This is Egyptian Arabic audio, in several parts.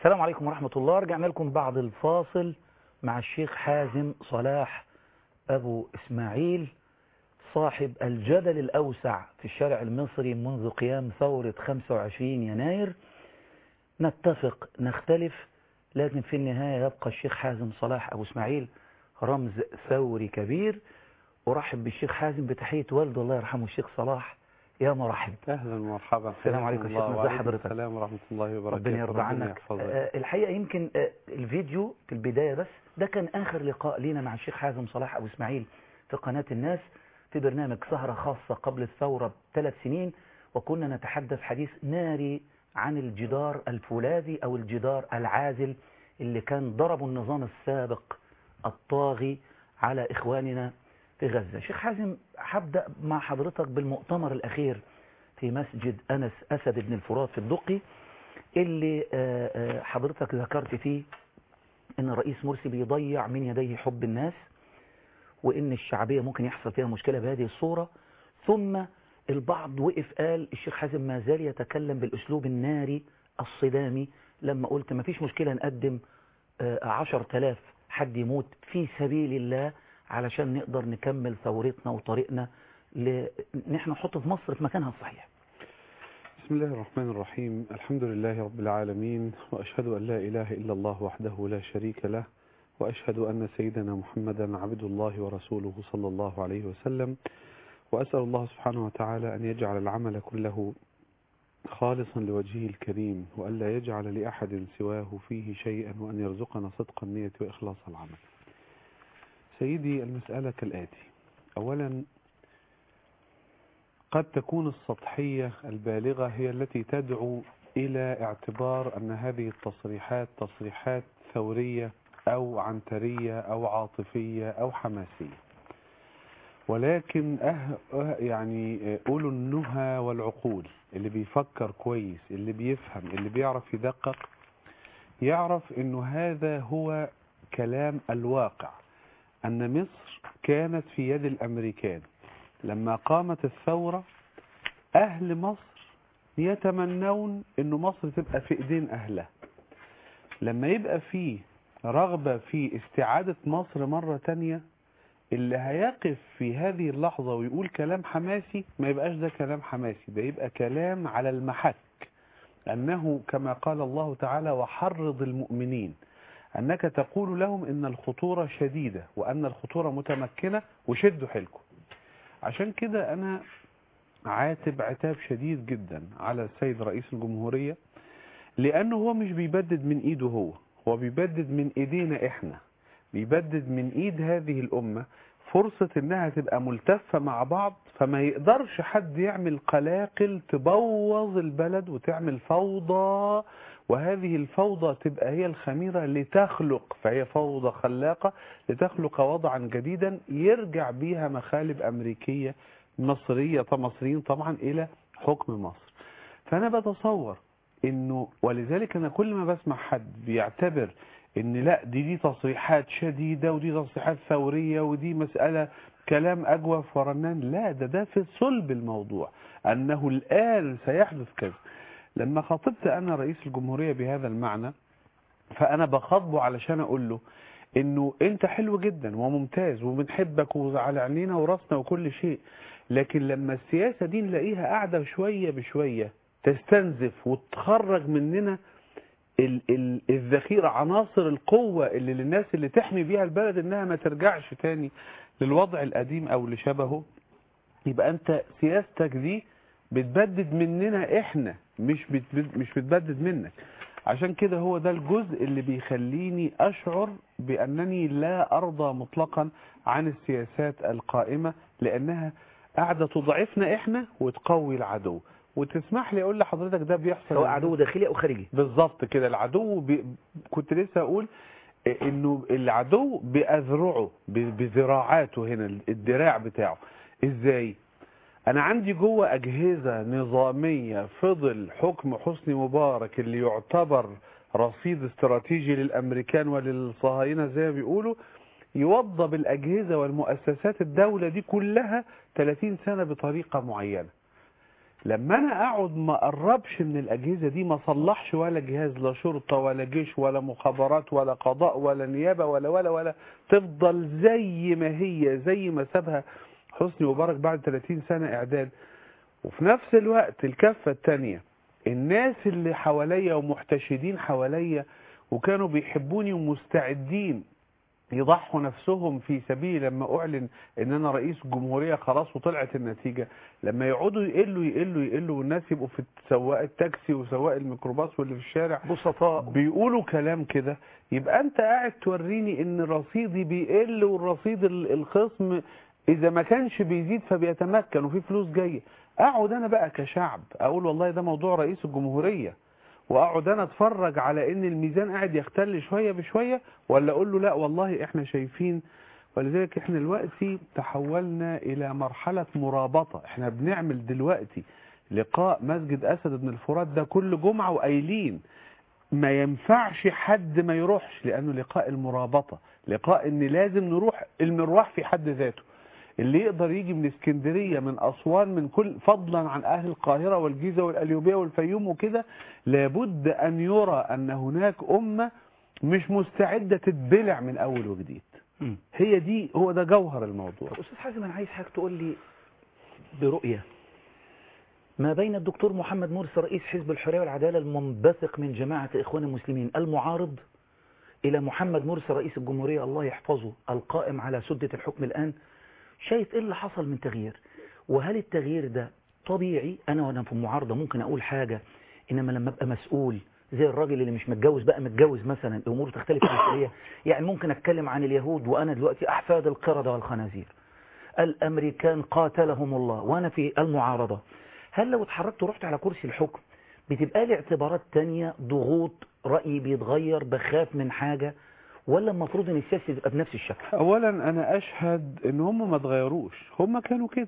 السلام عليكم ورحمة الله رجعنا لكم بعد الفاصل مع الشيخ حازم صلاح أبو إسماعيل صاحب الجدل الأوسع في الشارع المصري منذ قيام ثورة 25 يناير نتفق نختلف لكن في النهاية يبقى الشيخ حازم صلاح أبو إسماعيل رمز ثوري كبير أرحب بالشيخ حازم بتحية والده الله يرحمه الشيخ صلاح يا مرحب اهلا ومرحبا السلام عليكم حياكم شيخنا، الله ازي وعليكم حضرتك؟ السلام ورحمه الله وبركاته ربنا يرضى عنك يحفظك. آه، الحقيقة يمكن آه، الفيديو في البداية بس ده كان آخر لقاء لينا مع الشيخ حازم صلاح أبو إسماعيل في قناة الناس في برنامج سهرة خاصة قبل الثورة بثلاث سنين وكنا نتحدث حديث ناري عن الجدار الفولاذي أو الجدار العازل اللي كان ضربه النظام السابق الطاغي على إخواننا في غزة شيخ حازم هبدأ مع حضرتك بالمؤتمر الأخير في مسجد أنس أسد بن الفرات في الدقي اللي آه، آه، حضرتك ذكرت فيه ان الرئيس مرسي بيضيع من يديه حب الناس وان الشعبية ممكن يحصل فيها مشكلة بهذه الصورة ثم البعض وقف قال الشيخ حازم ما زال يتكلم بالاسلوب الناري الصدامي لما قلت ما فيش مشكلة نقدم آه، عشر تلاف حد يموت في سبيل الله علشان نقدر نكمل ثورتنا وطريقنا ل... نحن نحط في مصر في مكانها الصحيح بسم الله الرحمن الرحيم الحمد لله رب العالمين واشهد ان لا اله الا الله وحده لا شريك له واشهد ان سيدنا محمدا عبد الله ورسوله صلى الله عليه وسلم واسال الله سبحانه وتعالى ان يجعل العمل كله خالصا لوجهه الكريم وان لا يجعل لاحد سواه فيه شيئا وان يرزقنا صدق النيه واخلاص العمل سيدي المساله كالاتي اولا قد تكون السطحية البالغة هي التي تدعو إلى اعتبار أن هذه التصريحات تصريحات ثورية أو عنترية أو عاطفية أو حماسية ولكن أه أه يعني أولو النهى والعقول اللي بيفكر كويس اللي بيفهم اللي بيعرف يدقق يعرف أنه هذا هو كلام الواقع أن مصر كانت في يد الأمريكان لما قامت الثورة أهل مصر يتمنون أن مصر تبقى في إيدين أهلها لما يبقى فيه رغبة في استعادة مصر مرة تانية اللي هيقف في هذه اللحظة ويقول كلام حماسي ما يبقاش ده كلام حماسي ده يبقى كلام على المحك أنه كما قال الله تعالى وحرض المؤمنين أنك تقول لهم إن الخطورة شديدة وأن الخطورة متمكنة وشدوا حيلكم عشان كده أنا عاتب عتاب شديد جدا على السيد رئيس الجمهورية لأنه هو مش بيبدد من إيده هو هو بيبدد من إيدينا إحنا بيبدد من إيد هذه الأمة فرصة إنها تبقى ملتفة مع بعض فما يقدرش حد يعمل قلاقل تبوظ البلد وتعمل فوضى وهذه الفوضى تبقى هي الخميرة لتخلق فهي فوضى خلاقة لتخلق وضعا جديدا يرجع بيها مخالب أمريكية مصرية مصريين طبعا إلى حكم مصر فأنا بتصور إنه ولذلك أنا كل ما بسمع حد بيعتبر إن لا دي دي تصريحات شديدة ودي تصريحات ثورية ودي مسألة كلام أجوف ورنان لا ده ده في صلب الموضوع أنه الآن سيحدث كذا لما خاطبت أنا رئيس الجمهورية بهذا المعنى فأنا بخاطبه علشان أقول له إنه أنت حلو جدا وممتاز وبنحبك وعلى عينينا وراسنا وكل شيء لكن لما السياسة دي نلاقيها قاعدة شوية بشوية تستنزف وتخرج مننا ال ال الذخيرة عناصر القوة اللي للناس اللي تحمي بيها البلد انها ما ترجعش تاني للوضع القديم او لشبهه يبقى انت سياستك دي بتبدد مننا احنا مش بتبد مش بتبدد منك عشان كده هو ده الجزء اللي بيخليني اشعر بانني لا ارضى مطلقا عن السياسات القائمة لانها قاعدة تضعفنا احنا وتقوي العدو وتسمح لي اقول لحضرتك ده بيحصل سواء عدو داخلي او خارجي بالظبط كده العدو بي... كنت لسه اقول انه العدو باذرعه ب- بذراعاته هنا الدراع بتاعه ازاي انا عندي جوه اجهزة نظامية فضل حكم حسني مبارك اللي يعتبر رصيد استراتيجي للامريكان وللصهاينة زي ما بيقولوا يوضب الاجهزة والمؤسسات الدولة دي كلها 30 سنة بطريقة معينة لما انا اقعد ما اقربش من الاجهزه دي ما اصلحش ولا جهاز لا شرطه ولا جيش ولا مخابرات ولا قضاء ولا نيابه ولا ولا ولا تفضل زي ما هي زي ما سابها حسني مبارك بعد 30 سنه اعداد وفي نفس الوقت الكفه الثانيه الناس اللي حواليا ومحتشدين حواليا وكانوا بيحبوني ومستعدين يضحوا نفسهم في سبيل لما اعلن ان انا رئيس جمهوريه خلاص وطلعت النتيجه لما يقعدوا يقلوا يقلوا يقلوا والناس يبقوا في سواق التاكسي وسواق الميكروباص واللي في الشارع بسطاء بيقولوا كلام كده يبقى انت قاعد توريني ان رصيدي بيقل والرصيد ال- الخصم اذا ما كانش بيزيد فبيتمكن وفي فلوس جايه اقعد انا بقى كشعب اقول والله ده موضوع رئيس الجمهوريه واقعد انا اتفرج على ان الميزان قاعد يختل شويه بشويه ولا اقول له لا والله احنا شايفين ولذلك احنا دلوقتي تحولنا الى مرحله مرابطه احنا بنعمل دلوقتي لقاء مسجد اسد بن الفرات ده كل جمعه وقايلين ما ينفعش حد ما يروحش لانه لقاء المرابطه لقاء ان لازم نروح المروح في حد ذاته اللي يقدر يجي من اسكندريه من اسوان من كل فضلا عن اهل القاهره والجيزه والقليوبيه والفيوم وكده لابد ان يرى ان هناك امه مش مستعده تتبلع من اول وجديد مم. هي دي هو ده جوهر الموضوع طب أستاذ حازم أنا عايز حضرتك تقول لي برؤية ما بين الدكتور محمد مرسي رئيس حزب الحرية والعدالة المنبثق من جماعة إخوان المسلمين المعارض إلى محمد مرسي رئيس الجمهورية الله يحفظه القائم على سدة الحكم الآن شايف إيه اللي حصل من تغيير وهل التغيير ده طبيعي أنا وأنا في المعارضة ممكن أقول حاجة إنما لما أبقى مسؤول زي الراجل اللي مش متجوز بقى متجوز مثلا الأمور تختلف المسؤولية يعني ممكن أتكلم عن اليهود وأنا دلوقتي أحفاد القردة والخنازير الأمريكان قاتلهم الله وأنا في المعارضة هل لو اتحركت ورحت على كرسي الحكم بتبقى لي اعتبارات تانية ضغوط رأيي بيتغير بخاف من حاجة ولا المفروض ان السياسة تبقى بنفس الشكل اولا انا اشهد ان هم ما اتغيروش هم كانوا كده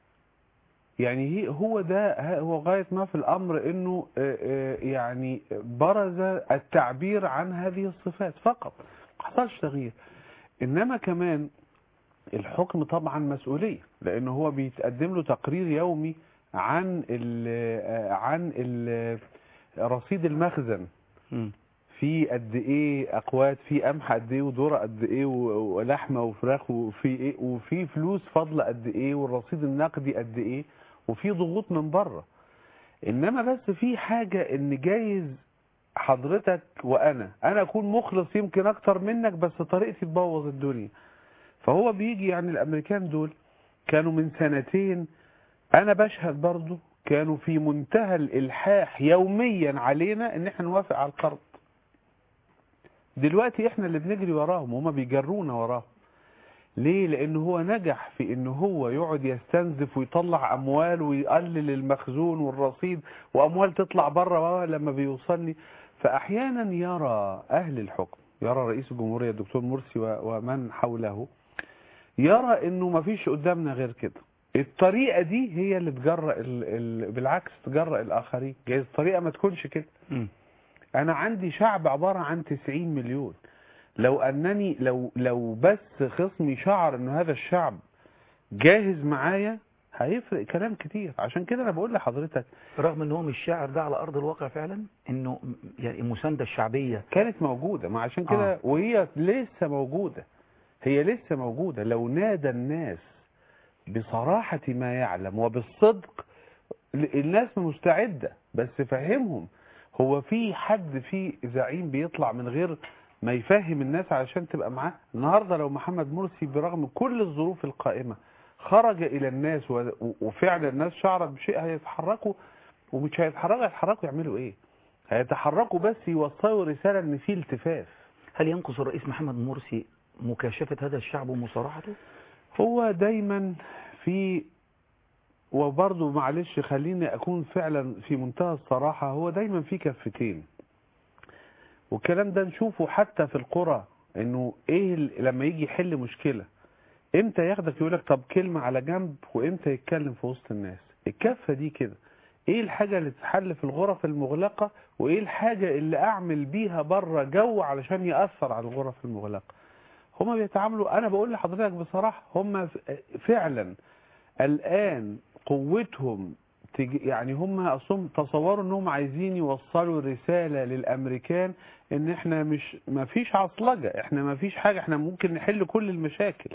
يعني هي هو ده ه- هو غاية ما في الامر انه آه، آه، يعني برز التعبير عن هذه الصفات فقط ما حصلش تغيير انما كمان الحكم طبعا مسؤولية لانه هو بيتقدم له تقرير يومي عن ال آه، عن ال رصيد المخزن في قد ايه اقوات في قمح قد ايه وذره قد ايه و- ولحمه وفراخ وفي ايه وفي فلوس فاضله قد ايه والرصيد النقدي قد ايه وفي ضغوط من بره انما بس في حاجه ان جايز حضرتك وانا انا اكون مخلص يمكن اكتر منك بس طريقتي تبوظ الدنيا فهو بيجي يعني الامريكان دول كانوا من سنتين انا بشهد برضو كانوا في منتهى الالحاح يوميا علينا ان احنا نوافق على القرض دلوقتي احنا اللي بنجري وراهم وهما بيجرونا وراهم ليه لان هو نجح في ان هو يقعد يستنزف ويطلع اموال ويقلل المخزون والرصيد واموال تطلع بره لما بيوصلني فاحيانا يرى اهل الحكم يرى رئيس الجمهوريه الدكتور مرسي و- ومن حوله يرى انه ما فيش قدامنا غير كده الطريقه دي هي اللي تجرأ ال... ال... بالعكس تجرأ الاخرين جايز الطريقه ما تكونش كده انا عندي شعب عبارة عن 90 مليون لو انني لو لو بس خصمي شعر ان هذا الشعب جاهز معايا هيفرق كلام كتير عشان كده انا بقول لحضرتك رغم ان هو مش شاعر ده على ارض الواقع فعلا انه م- يعني المساندة الشعبية كانت موجودة ما عشان كده آه. وهي لسه موجودة هي لسه موجودة لو نادى الناس بصراحة ما يعلم وبالصدق ل- الناس مستعدة بس فهمهم هو في حد في زعيم بيطلع من غير ما يفهم الناس علشان تبقى معاه النهاردة لو محمد مرسي برغم كل الظروف القائمة خرج إلى الناس و- و- وفعلا الناس شعرت بشيء هيتحركوا ومش هيتحركوا هيتحركوا يعملوا ايه هيتحركوا بس يوصلوا رسالة ان في التفاف هل ينقص الرئيس محمد مرسي مكاشفة هذا الشعب ومصارحته هو دايما في وبرضه معلش خليني اكون فعلا في منتهى الصراحة هو دايما في كفتين والكلام ده نشوفه حتى في القرى انه ايه ال- لما يجي يحل مشكلة امتى ياخدك يقولك طب كلمة على جنب وامتى يتكلم في وسط الناس الكفة دي كده ايه الحاجة اللي تتحل في الغرف المغلقة وايه الحاجة اللي اعمل بيها بره جو علشان يأثر على الغرف المغلقة هما بيتعاملوا انا بقول لحضرتك بصراحة هما ف- فعلا الان قوتهم تج- يعني هم اصلا تصوروا انهم عايزين يوصلوا رسالة للامريكان ان احنا مش ما فيش عصلجة احنا ما فيش حاجة احنا ممكن نحل كل المشاكل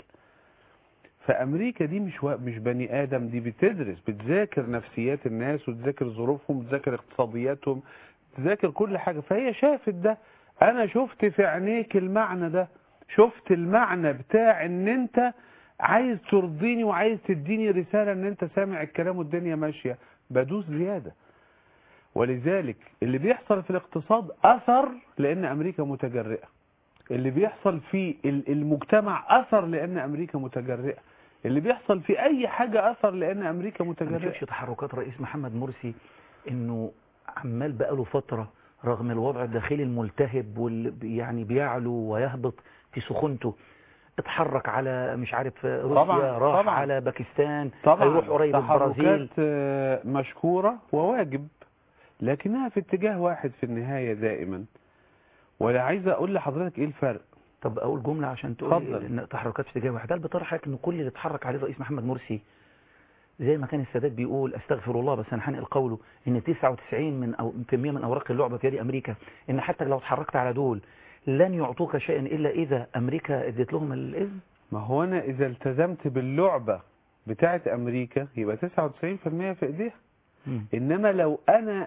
فامريكا دي مش وا- مش بني ادم دي بتدرس بتذاكر نفسيات الناس وتذاكر ظروفهم وتذاكر اقتصادياتهم تذاكر كل حاجة فهي شافت ده انا شفت في عينيك المعنى ده شفت المعنى بتاع ان انت عايز ترضيني وعايز تديني رسالة ان انت سامع الكلام والدنيا ماشية بدوس زيادة ولذلك اللي بيحصل في الاقتصاد اثر لان امريكا متجرئة اللي بيحصل في ال- المجتمع اثر لان امريكا متجرئة اللي بيحصل في اي حاجة اثر لان امريكا ما متجرئة شفتش تحركات رئيس محمد مرسي انه عمال بقاله فترة رغم الوضع الداخلي الملتهب واللي يعني بيعلو ويهبط في سخونته اتحرك على مش عارف روسيا طبعاً، راح طبعاً. على باكستان طبعا هيروح قريب البرازيل تحركات آه، مشكورة وواجب لكنها في اتجاه واحد في النهاية دائما ولا عايز اقول لحضرتك ايه الفرق طب اقول جملة عشان تقول اتفضل. ان تحركات في اتجاه واحد هل بترحك ان كل اللي اتحرك عليه الرئيس محمد مرسي زي ما كان السادات بيقول استغفر الله بس انا هنقل قوله ان 99 من أو في المية من اوراق اللعبه في يد امريكا ان حتى لو اتحركت على دول لن يعطوك شيئا الا اذا امريكا ادت لهم الاذن ما هو انا اذا التزمت باللعبة بتاعت امريكا يبقى 99% في ايديها انما لو انا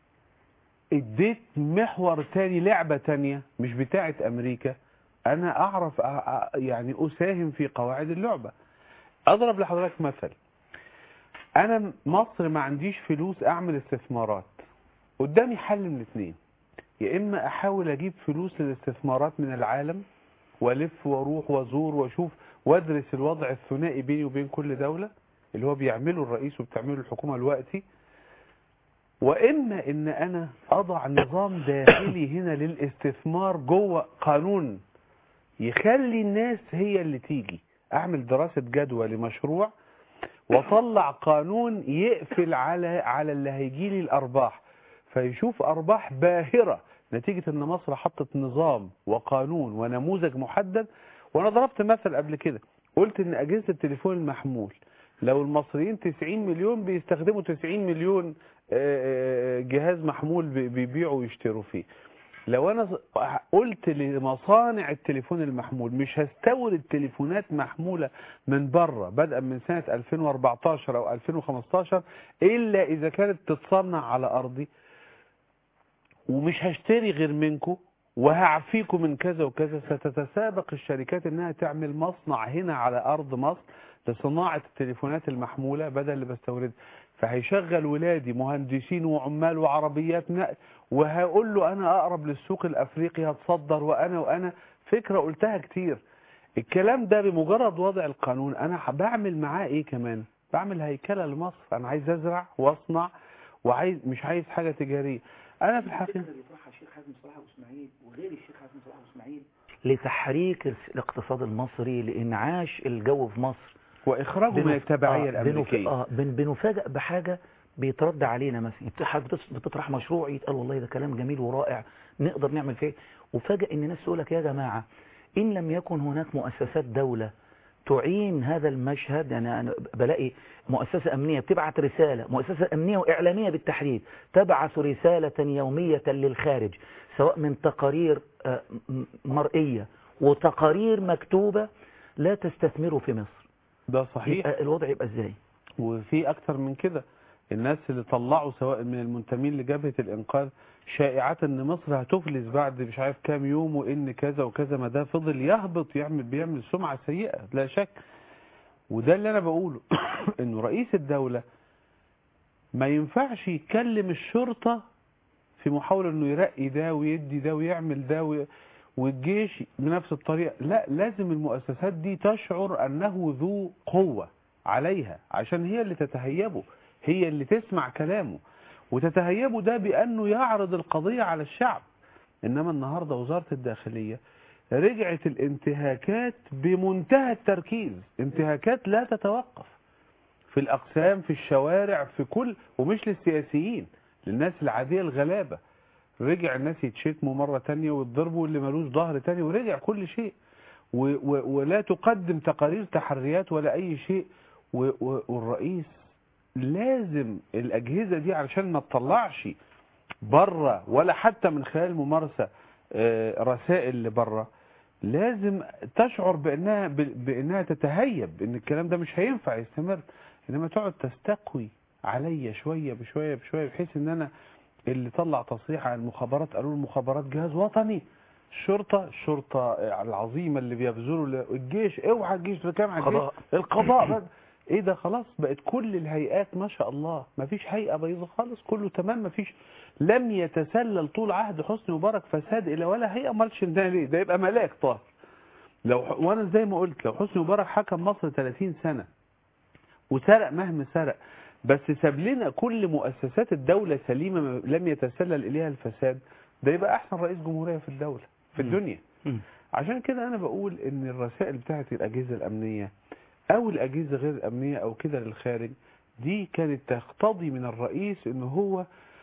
اديت محور تاني لعبة تانية مش بتاعت امريكا انا اعرف أ- أ- يعني اساهم في قواعد اللعبة اضرب لحضرتك مثل انا مصر ما عنديش فلوس اعمل استثمارات قدامي حل من اتنين يا اما احاول اجيب فلوس للاستثمارات من العالم والف واروح وازور واشوف وادرس الوضع الثنائي بيني وبين كل دولة اللي هو بيعمله الرئيس وبتعمله الحكومة دلوقتي واما ان انا اضع نظام داخلي هنا للاستثمار جوه قانون يخلي الناس هي اللي تيجي اعمل دراسة جدوى لمشروع واطلع قانون يقفل على على اللي هيجي لي الارباح فيشوف ارباح باهرة نتيجة ان مصر حطت نظام وقانون ونموذج محدد وانا ضربت مثل قبل كده قلت ان اجهزة التليفون المحمول لو المصريين 90 مليون بيستخدموا 90 مليون آه، آه، جهاز محمول بي- بيبيعوا ويشتروا فيه لو انا ز- قلت لمصانع التليفون المحمول مش هستورد تليفونات محمولة من بره بدءا من سنة 2014 او 2015 الا اذا كانت تتصنع على ارضي ومش هشتري غير منكم وهعفيكم من كذا وكذا ستتسابق الشركات انها تعمل مصنع هنا على ارض مصر لصناعة التليفونات المحمولة بدل اللي بستوردها فهيشغل ولادي مهندسين وعمال وعربيات نقل وهقول له انا اقرب للسوق الافريقي هتصدر وانا وانا فكرة قلتها كتير الكلام ده بمجرد وضع القانون انا بعمل معاه ايه كمان بعمل هيكلة لمصر انا عايز ازرع واصنع وعايز مش عايز حاجة تجارية انا في الحقيقة اللي بيطرحها الشيخ حازم صلاح ابو اسماعيل وغير الشيخ حازم صلاح ابو اسماعيل لتحريك الاقتصاد المصري لانعاش الجو في مصر واخراجه من بنف- التبعية آه، بنف- الامريكية اه بن بنفاجئ بحاجه بيترد علينا مثلا يعني حضرتك بتس- بتطرح مشروع يتقال والله ده كلام جميل ورائع نقدر نعمل فيه وفاجئ ان الناس تقول لك يا جماعه ان لم يكن هناك مؤسسات دوله تعين هذا المشهد يعني انا بلاقي مؤسسه امنيه بتبعت رساله مؤسسه امنيه واعلاميه بالتحديد تبعث رساله يوميه للخارج سواء من تقارير آه، م- مرئيه وتقارير مكتوبه لا تستثمروا في مصر ده صحيح يبقى الوضع يبقى ازاي وفي اكتر من كده الناس اللي طلعوا سواء من المنتمين لجبهة الانقاذ شائعات ان مصر هتفلس بعد مش عارف كام يوم وان كذا وكذا ما ده فضل يهبط يعمل بيعمل سمعة سيئة لا شك وده اللي انا بقوله انه رئيس الدولة ما ينفعش يتكلم الشرطة في محاولة انه يرقي ده ويدي ده ويعمل ده وي... والجيش بنفس الطريقة لا لازم المؤسسات دي تشعر انه ذو قوة عليها عشان هي اللي تتهيبه هي اللي تسمع كلامه وتتهيبه ده بأنه يعرض القضية على الشعب إنما النهاردة وزارة الداخلية رجعت الانتهاكات بمنتهى التركيز انتهاكات لا تتوقف في الأقسام في الشوارع في كل ومش للسياسيين للناس العادية الغلابة رجع الناس يتشتموا مرة تانية ويتضربوا واللي ملوش ظهر تاني ورجع كل شيء و و ولا تقدم تقارير تحريات ولا أي شيء و و والرئيس لازم الاجهزه دي علشان ما تطلعش بره ولا حتى من خلال الممارسه آه، رسائل لبره لازم تشعر بانها ب- بانها تتهيب ان الكلام ده مش هينفع يستمر انما تقعد تستقوي عليا شويه بشويه بشويه بحيث ان انا اللي طلع تصريح عن المخابرات قالوا المخابرات جهاز وطني الشرطه الشرطه العظيمه اللي بيبذلوا ل- الجيش اوعى الجيش ده كام على الجيش قضاء. القضاء بقى ايه ده خلاص بقت كل الهيئات ما شاء الله ما فيش هيئه بيضاء خالص كله تمام ما فيش لم يتسلل طول عهد حسني مبارك فساد الى ولا هيئه مالش ده ليه ده يبقى ملاك طاهر لو وانا زي ما قلت لو حسني مبارك حكم مصر 30 سنه وسرق مهما سرق بس ساب لنا كل مؤسسات الدوله سليمه ما- لم يتسلل اليها الفساد ده يبقى احسن رئيس جمهوريه في الدوله في مم. الدنيا مم. عشان كده انا بقول ان الرسائل بتاعت الاجهزه الامنيه او الاجهزه غير الامنيه او كده للخارج دي كانت تقتضي من الرئيس ان هو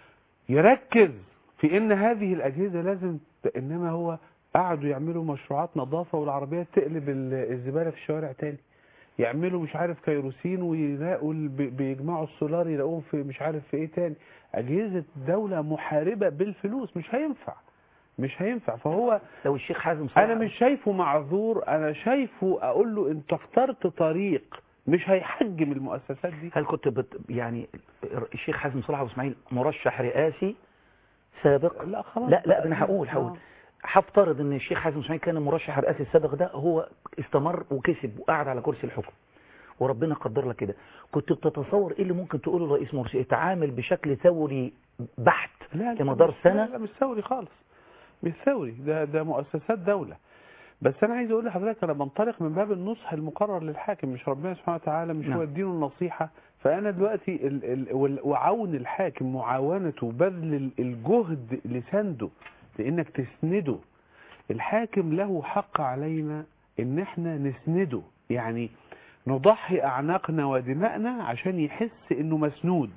يركز في ان هذه الاجهزه لازم ت- انما هو قعدوا يعملوا مشروعات نظافه والعربيات تقلب ال- الزباله في الشوارع تاني يعملوا مش عارف كيروسين ويلاقوا ال- بي- بيجمعوا السولار يلاقوهم في مش عارف في ايه تاني اجهزه دوله محاربه بالفلوس مش هينفع مش هينفع فهو لو الشيخ حازم صلاح انا مش شايفه معذور انا شايفه اقول له انت اخترت طريق مش هيحجم المؤسسات دي هل كنت بت يعني الشيخ حازم صلاح ابو اسماعيل مرشح رئاسي سابق لا خلاص لا لا انا هقول هقول آه. هفترض ان الشيخ حازم اسماعيل كان المرشح الرئاسي السابق ده هو استمر وكسب وقعد على كرسي الحكم وربنا قدر لك كده كنت بتتصور ايه اللي ممكن تقوله لرئيس مرسي اتعامل بشكل ثوري بحت لا لا لمدار مش- سنة لا, لا مش ثوري خالص مش ثوري ده ده مؤسسات دولة بس انا عايز اقول لحضرتك انا بنطلق من باب النصح المقرر للحاكم مش ربنا سبحانه وتعالى مش نعم. هو الدين النصيحة فانا دلوقتي ال ال وال- وعون الحاكم معاونته بذل ال- الجهد لسنده لانك تسنده الحاكم له حق علينا ان احنا نسنده يعني نضحي اعناقنا ودماءنا عشان يحس انه مسنود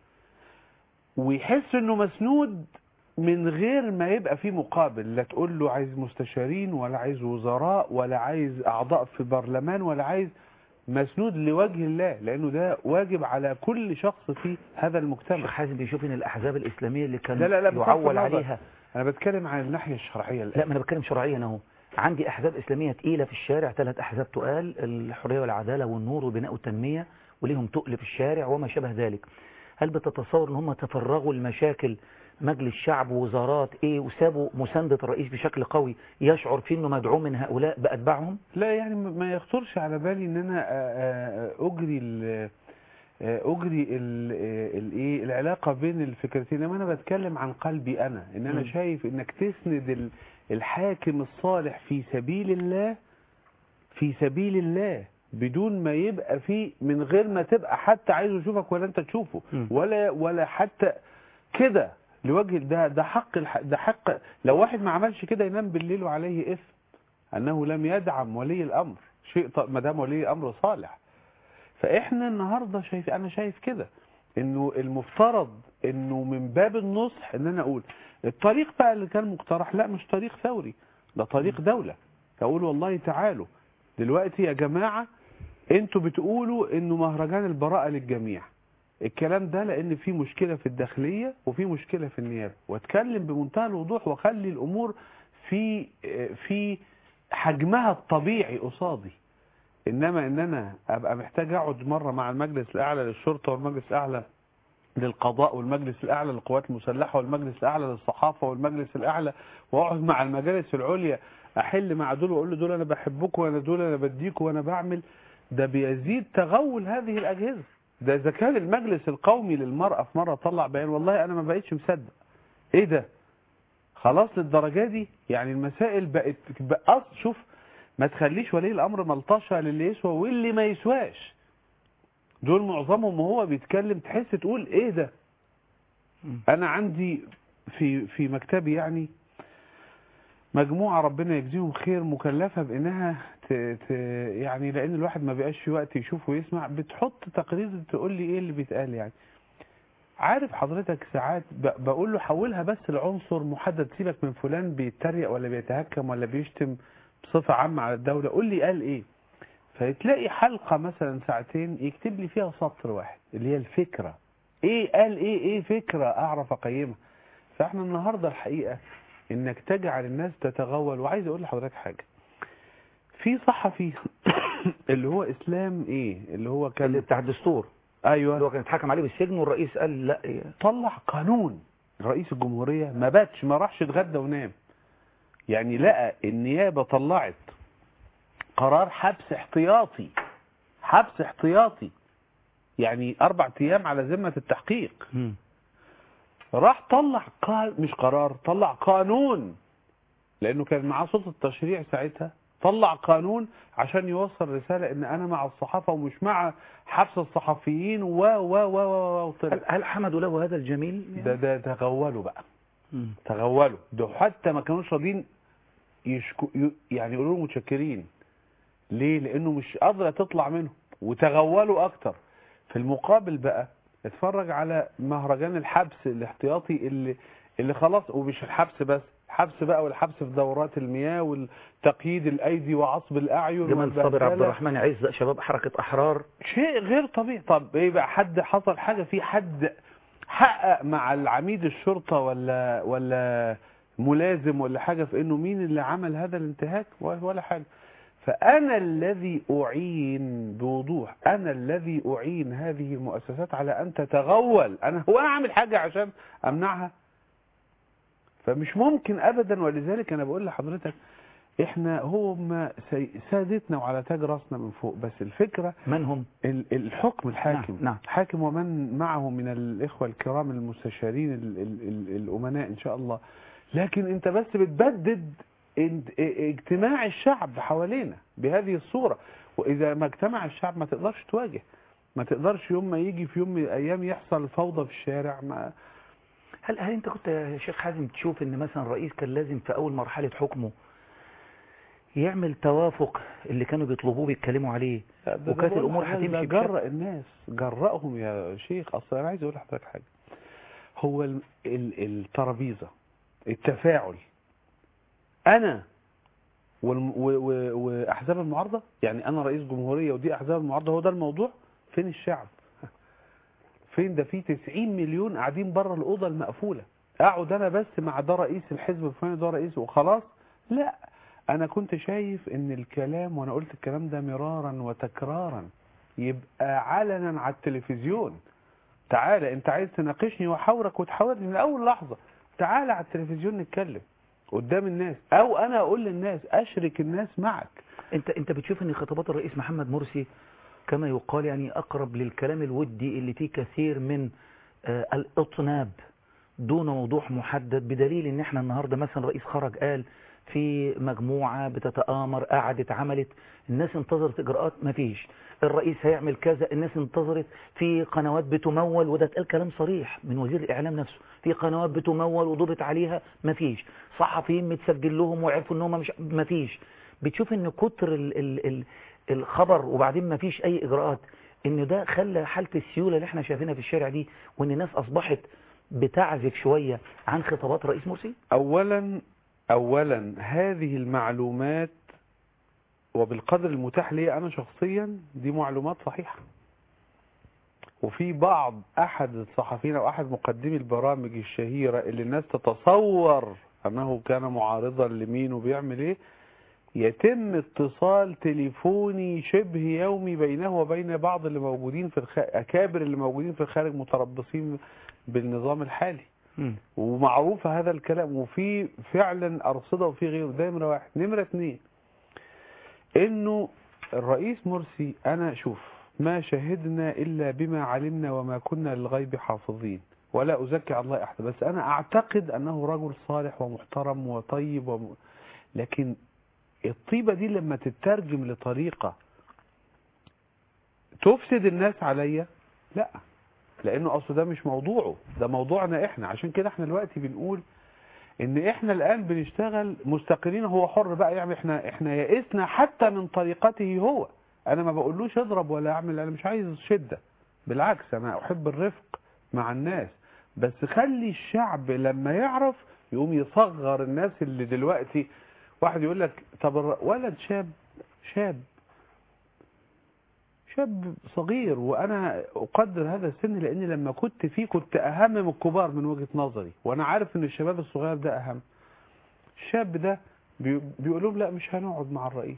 ويحس انه مسنود من غير ما يبقى في مقابل لا تقول له عايز مستشارين ولا عايز وزراء ولا عايز اعضاء في برلمان ولا عايز مسنود لوجه الله لانه ده واجب على كل شخص في هذا الشيخ المجتمع حازم بيشوف ان الاحزاب الاسلاميه اللي كان لا لا لا بصرف يعول النظر. عليها انا بتكلم عن الناحيه الشرعيه لا ما انا بتكلم شرعيا اهو عندي احزاب اسلاميه تقيله في الشارع ثلاث احزاب تقال الحريه والعداله والنور وبناء والتنميه وليهم تقل في الشارع وما شابه ذلك هل بتتصور ان هم تفرغوا المشاكل مجلس شعب ووزارات ايه وسابوا مسانده الرئيس بشكل قوي يشعر فيه انه مدعوم من هؤلاء باتباعهم لا يعني ما ما يخطرش على بالي ان انا آه، آه، اجري ال- آه، اجري ال- آه، الايه العلاقه بين الفكرتين لما انا بتكلم عن قلبي انا ان انا مم. شايف انك تسند ال- الحاكم الصالح في سبيل الله في سبيل الله بدون ما يبقى فيه من غير ما تبقى حتى عايزه يشوفك ولا انت تشوفه مم. ولا ولا حتى كده لوجه ده ده حق الح- ده حق لو واحد ما عملش كده ينام بالليل وعليه اثم انه لم يدعم ولي الامر شيء ط- ما دام ولي الامر صالح فاحنا النهارده شايف انا شايف كده انه المفترض انه من باب النصح ان انا اقول الطريق بقى اللي كان مقترح لا مش طريق ثوري ده طريق دولة اقول والله تعالوا دلوقتي يا جماعة انتوا بتقولوا انه مهرجان البراءة للجميع الكلام ده لان في مشكلة في الداخلية وفي مشكلة في النيابة واتكلم بمنتهى الوضوح واخلي الامور في في حجمها الطبيعي قصادي انما ان انا ابقى محتاج اقعد مره مع المجلس الاعلى للشرطه والمجلس الاعلى للقضاء والمجلس الاعلى للقوات المسلحه والمجلس الاعلى للصحافه والمجلس الاعلى واقعد مع المجالس العليا احل مع دول واقول له دول انا بحبكم وانا دول انا بديكم وانا بعمل ده بيزيد تغول هذه الاجهزه ده اذا كان المجلس القومي للمراه في مره طلع بيان والله انا ما بقتش مصدق ايه ده خلاص للدرجه دي يعني المسائل بقت بقى شوف ما تخليش ولي الامر ملطشه للي يسوى واللي ما يسواش دول معظمهم وهو بيتكلم تحس تقول ايه ده انا عندي في في مكتبي يعني مجموعه ربنا يجزيهم خير مكلفه بانها ت ت يعني لان الواحد ما بقاش في وقت يشوف ويسمع بتحط تقرير تقول لي ايه اللي بيتقال يعني عارف حضرتك ساعات ب- بقول له حولها بس لعنصر محدد سيبك من فلان بيتريق ولا بيتهكم ولا بيشتم بصفة عامة على الدولة قول لي قال ايه فتلاقي حلقة مثلا ساعتين يكتب لي فيها سطر واحد اللي هي الفكرة ايه قال ايه ايه فكرة اعرف اقيمها فاحنا النهاردة الحقيقة انك تجعل الناس تتغول وعايز اقول لحضرتك حاجة في صحفي اللي هو اسلام ايه اللي هو اللي كان بتاع الدستور اللي ايوه هو كان اتحكم عليه بالسجن والرئيس قال لا إيه. طلع قانون رئيس الجمهورية ما باتش ما راحش اتغدى ونام يعني لقى النيابة طلعت قرار حبس احتياطي حبس احتياطي يعني اربع ايام على ذمة التحقيق مم. راح طلع قا... مش قرار طلع قانون لانه كان معاه سلطة التشريع ساعتها طلع قانون عشان يوصل رسالة ان انا مع الصحافة ومش مع حبس الصحفيين و و و و وطلع هل, هل حمدوا له هذا الجميل ده ده تغولوا بقى مم. تغولوا ده حتى ما كانوش راضيين يشكو ي- يعني يقولوا له متشكرين ليه لانه مش قادره تطلع منهم وتغولوا اكتر في المقابل بقى اتفرج على مهرجان الحبس الاحتياطي اللي اللي خلاص ومش الحبس بس الحبس بقى والحبس في دورات المياه والتقييد الايدي وعصب الاعين جمال صابر عبد والبهدلة. الرحمن عز شباب حركة أحرار شيء غير طبيعي طب ايه بقى حد حصل حاجة في حد حقق مع العميد الشرطة ولا ولا ملازم ولا حاجة في انه مين اللي عمل هذا الانتهاك ولا حاجة فانا الذي اعين بوضوح انا الذي اعين هذه المؤسسات على ان تتغول انا هو انا عامل حاجة عشان امنعها فمش ممكن ابدا ولذلك انا بقول لحضرتك احنا هم سي- سادتنا وعلى تاج راسنا من فوق بس الفكرة من هم ال- الحكم الحاكم نعم، نعم. حاكم ومن معه من الإخوة الكرام المستشارين ال- ال- ال- الأمناء إن شاء الله لكن أنت بس بتبدد انت- اجتماع الشعب حوالينا بهذه الصورة وإذا ما اجتمع الشعب ما تقدرش تواجه ما تقدرش يوم ما يجي في يوم من الأيام يحصل فوضى في الشارع ما هل هل انت كنت يا شيخ حازم تشوف ان مثلا الرئيس كان لازم في اول مرحلة حكمه يعمل توافق اللي كانوا بيطلبوه بيتكلموا عليه ده- ده وكانت بقول الامور لحضرتك هتمشي ده بشكل جرأ الناس جرأهم يا شيخ اصل انا عايز اقول لحضرتك حاجه هو ال- ال- الترابيزه التفاعل انا والم- و- و- واحزاب المعارضه يعني انا رئيس جمهوريه ودي احزاب المعارضه هو ده الموضوع فين الشعب فين ده في 90 مليون قاعدين بره الاوضه المقفوله اقعد انا بس مع ده رئيس الحزب الفلاني ده رئيس وخلاص لا انا كنت شايف ان الكلام وانا قلت الكلام ده مرارا وتكرارا يبقى علنا على التلفزيون تعالى انت عايز تناقشني واحاورك وتحاورني من اول لحظه تعالى على التلفزيون نتكلم قدام الناس او انا اقول للناس اشرك الناس معك انت انت بتشوف ان خطابات الرئيس محمد مرسي كما يقال يعني اقرب للكلام الودي اللي فيه كثير من آه الاطناب دون وضوح محدد بدليل ان احنا النهارده مثلا رئيس خرج قال في مجموعة بتتآمر قعدت عملت الناس انتظرت اجراءات مفيش الرئيس هيعمل كذا الناس انتظرت في قنوات بتمول وده اتقال كلام صريح من وزير الاعلام نفسه في قنوات بتمول وضبط عليها مفيش صحفيين متسجل لهم وعرفوا ان هم مش مفيش بتشوف ان كتر ال ال ال الخبر وبعدين مفيش اي اجراءات ان ده خلى حالة السيولة اللي احنا شايفينها في الشارع دي وان الناس اصبحت بتعزف شوية عن خطابات رئيس مرسي اولا اولا هذه المعلومات وبالقدر المتاح لي انا شخصيا دي معلومات صحيحة وفي بعض احد الصحفيين او احد مقدمي البرامج الشهيرة اللي الناس تتصور انه كان معارضا لمين وبيعمل ايه يتم اتصال تليفوني شبه يومي بينه وبين بعض اللي موجودين في الخ... اكابر اللي موجودين في الخارج متربصين بالنظام الحالي مم. ومعروف هذا الكلام وفي فعلا أرصدة وفي غيره ده نمرة واحد نمرة اتنين انه الرئيس مرسي انا شوف ما شهدنا الا بما علمنا وما كنا للغيب حافظين ولا ازكي على الله احد بس انا اعتقد انه رجل صالح ومحترم وطيب وم... لكن الطيبة دي لما تترجم لطريقة تفسد الناس عليا لا لانه اصل ده مش موضوعه ده موضوعنا احنا عشان كده احنا دلوقتي بنقول ان احنا الان بنشتغل مستقلين هو حر بقى يعمل احنا احنا يئسنا حتى من طريقته هو انا ما بقولوش اضرب ولا اعمل انا مش عايز شدة بالعكس انا احب الرفق مع الناس بس خلي الشعب لما يعرف يقوم يصغر الناس اللي دلوقتي واحد يقول لك طب الر- ولد شاب شاب شاب صغير وانا اقدر هذا السن لاني لما كنت فيه كنت اهم من الكبار من وجهة نظري وانا عارف ان الشباب الصغير ده اهم الشاب ده بي- بيقول لهم لا مش هنقعد مع الرئيس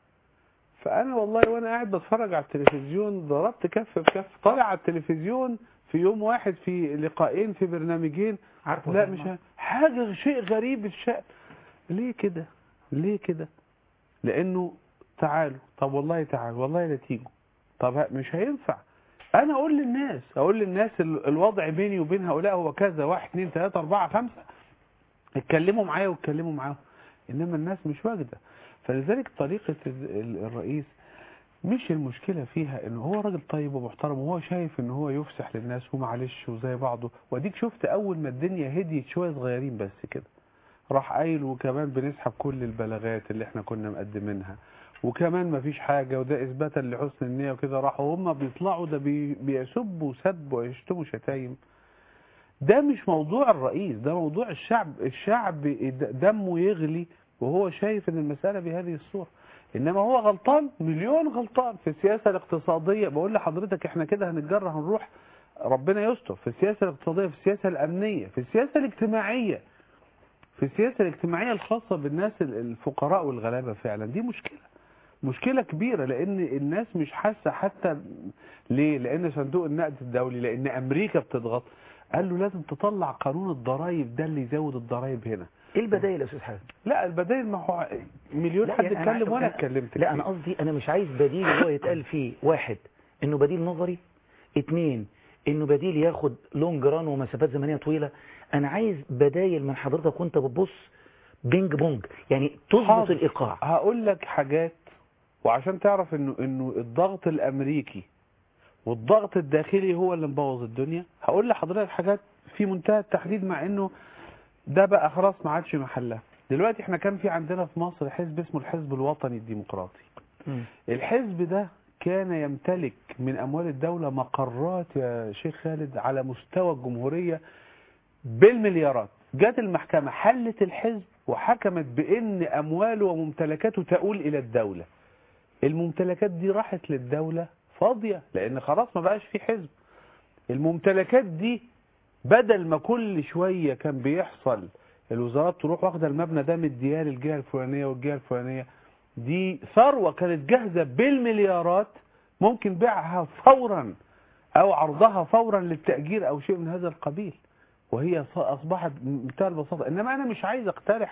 فانا والله وانا قاعد بتفرج على التلفزيون ضربت كف بكف طالع على التلفزيون في يوم واحد في لقاءين في برنامجين عارفه لا مش ه- حاجة شيء غريب الشأن ليه كده ليه كده لانه تعالوا طب والله تعالوا والله لا تيجوا طب ه- مش هينفع انا اقول للناس اقول للناس ال- الوضع بيني وبين هؤلاء هو كذا واحد اتنين تلاتة اربعة خمسة اتكلموا معايا واتكلموا معاهم انما الناس مش واجدة فلذلك طريقة ال- ال- الرئيس مش المشكلة فيها ان هو راجل طيب ومحترم وهو شايف ان هو يفسح للناس ومعلش وزي بعضه واديك شفت اول ما الدنيا هديت شوية صغيرين بس كده راح قايل وكمان بنسحب كل البلاغات اللي احنا كنا مقدمينها وكمان ما فيش حاجة وده اثباتا لحسن النية وكده راحوا هم بيطلعوا ده بي بيسبوا سب ويشتموا شتايم ده مش موضوع الرئيس ده موضوع الشعب الشعب د- دمه يغلي وهو شايف ان المسألة بهذه الصورة انما هو غلطان مليون غلطان في السياسة الاقتصادية بقول لحضرتك احنا كده هنتجرى هنروح ربنا يستر في السياسة الاقتصادية في السياسة الامنية في السياسة الاجتماعية في السياسة الاجتماعية الخاصة بالناس ال- الفقراء والغلابة فعلا دي مشكلة مشكلة كبيرة لأن الناس مش حاسة حتى ليه؟ لأن صندوق النقد الدولي لأن أمريكا بتضغط قال له لازم تطلع قانون الضرائب ده اللي يزود الضرائب هنا ايه البدايل يا استاذ حازم لا البدائل ما هو مليون لا، حد يعني أنا- اتكلم وانا أنا- اتكلمت لا كتير. انا قصدي انا مش عايز بديل اللي هو يتقال فيه واحد انه بديل نظري اتنين انه بديل ياخد لونج ران ومسافات زمنيه طويله انا عايز بدايل من حضرتك وانت بتبص بينج بونج يعني تظبط حاضر. الايقاع هقول لك حاجات وعشان تعرف انه انه الضغط الامريكي والضغط الداخلي هو اللي مبوظ الدنيا هقول لحضرتك حاجات في منتهى التحديد مع انه ده بقى خلاص ما عادش محلها دلوقتي احنا كان في عندنا في مصر حزب اسمه الحزب الوطني الديمقراطي مم. الحزب ده كان يمتلك من اموال الدولة مقرات يا شيخ خالد على مستوى الجمهورية بالمليارات جت المحكمة حلت الحزب وحكمت بان امواله وممتلكاته تؤول الى الدولة الممتلكات دي راحت للدولة فاضية لان خلاص ما بقاش في حزب الممتلكات دي بدل ما كل شوية كان بيحصل الوزارات تروح واخده المبنى ده مدياه للجهة الفلانية والجهة الفلانية دي ثروة كانت جاهزة بالمليارات ممكن بيعها فورا او عرضها فورا للتأجير او شيء من هذا القبيل وهي ص- اصبحت بمنتهى البساطة انما انا مش عايز اقترح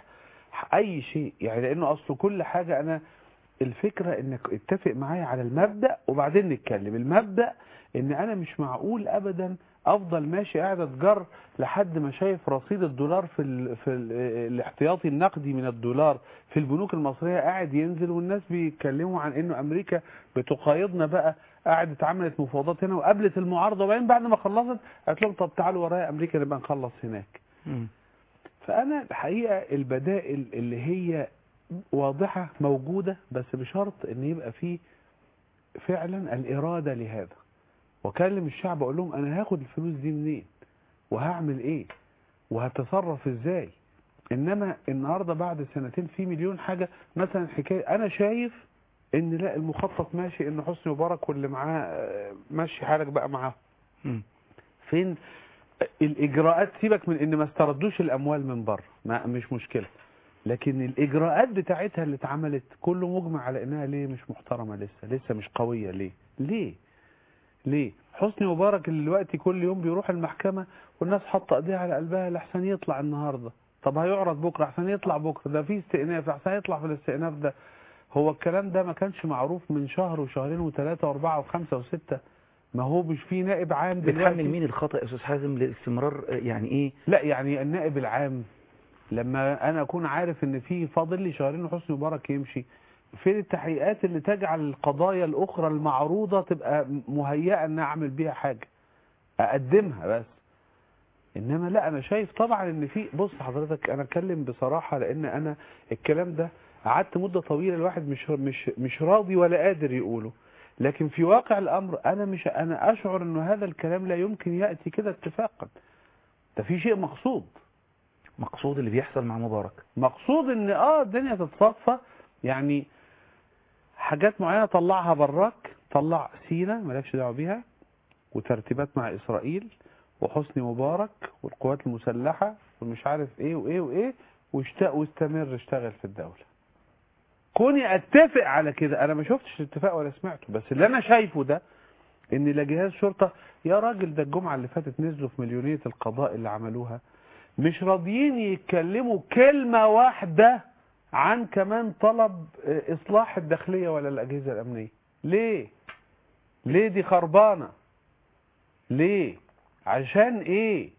اي شيء يعني لانه اصل كل حاجة انا الفكرة انك اتفق معايا على المبدأ وبعدين نتكلم المبدأ ان انا مش معقول ابدا افضل ماشي قاعد اتجر لحد ما شايف رصيد الدولار في ال في ال الاحتياطي النقدي من الدولار في البنوك المصرية قاعد ينزل والناس بيتكلموا عن انه امريكا بتقايضنا بقى قعدت عملت مفاوضات هنا وقابلت المعارضة وبعدين بعد ما خلصت قالت لهم طب تعالوا ورايا امريكا نبقى نخلص هناك مم. فأنا الحقيقة البدائل اللي هي واضحة موجودة بس بشرط ان يبقى فيه فعلا الإرادة لهذا وكلم الشعب أقول لهم أنا هاخد الفلوس دي منين وهعمل إيه وهتصرف إزاي إنما النهاردة بعد سنتين في مليون حاجة مثلا حكاية أنا شايف إن لا المخطط ماشي إن حسني مبارك واللي معاه آه، ماشي حالك بقى معاه مم. فين الاجراءات سيبك من ان ما استردوش الاموال من بره ما مش مشكله لكن الاجراءات بتاعتها اللي اتعملت كله مجمع على انها ليه مش محترمه لسه لسه مش قويه ليه ليه ليه حسني مبارك اللي دلوقتي كل يوم بيروح المحكمه والناس حاطه ايديها على قلبها لحسن يطلع النهارده طب هيعرض بكره احسن يطلع بكره ده في استئناف احسن يطلع في الاستئناف ده هو الكلام ده ما كانش معروف من شهر وشهرين وثلاثه واربعه وخمسه وسته ما هو مش في نائب عام بتحمل دلوقتي مين الخطأ يا استاذ حازم لاستمرار آه، يعني ايه لا يعني النائب العام لما انا اكون عارف ان في فاضل لي شهرين وحسني مبارك يمشي فين التحقيقات اللي تجعل القضايا الاخرى المعروضه تبقى مهيئه ان اعمل بيها حاجه اقدمها بس انما لا انا شايف طبعا ان في بص حضرتك انا اتكلم بصراحه لان انا الكلام ده قعدت مده طويله الواحد مش مش مش راضي ولا قادر يقوله لكن في واقع الامر انا مش انا اشعر انه هذا الكلام لا يمكن ياتي كده اتفاقا ده في شيء مقصود مقصود اللي بيحصل مع مبارك مقصود ان اه الدنيا تتصفى يعني حاجات معينه طلعها براك طلع سينا مالكش دعوه بيها وترتيبات مع اسرائيل وحسني مبارك والقوات المسلحه ومش عارف ايه وايه وايه واشتاق واستمر اشتغل في الدوله كوني اتفق على كده انا ما شفتش الاتفاق ولا سمعته بس اللي انا شايفه ده ان لا جهاز شرطه يا راجل ده الجمعه اللي فاتت نزلوا في مليونيه القضاء اللي عملوها مش راضيين يتكلموا كلمه واحده عن كمان طلب اه، اصلاح الداخليه ولا الاجهزه الامنيه ليه ليه دي خربانه ليه عشان ايه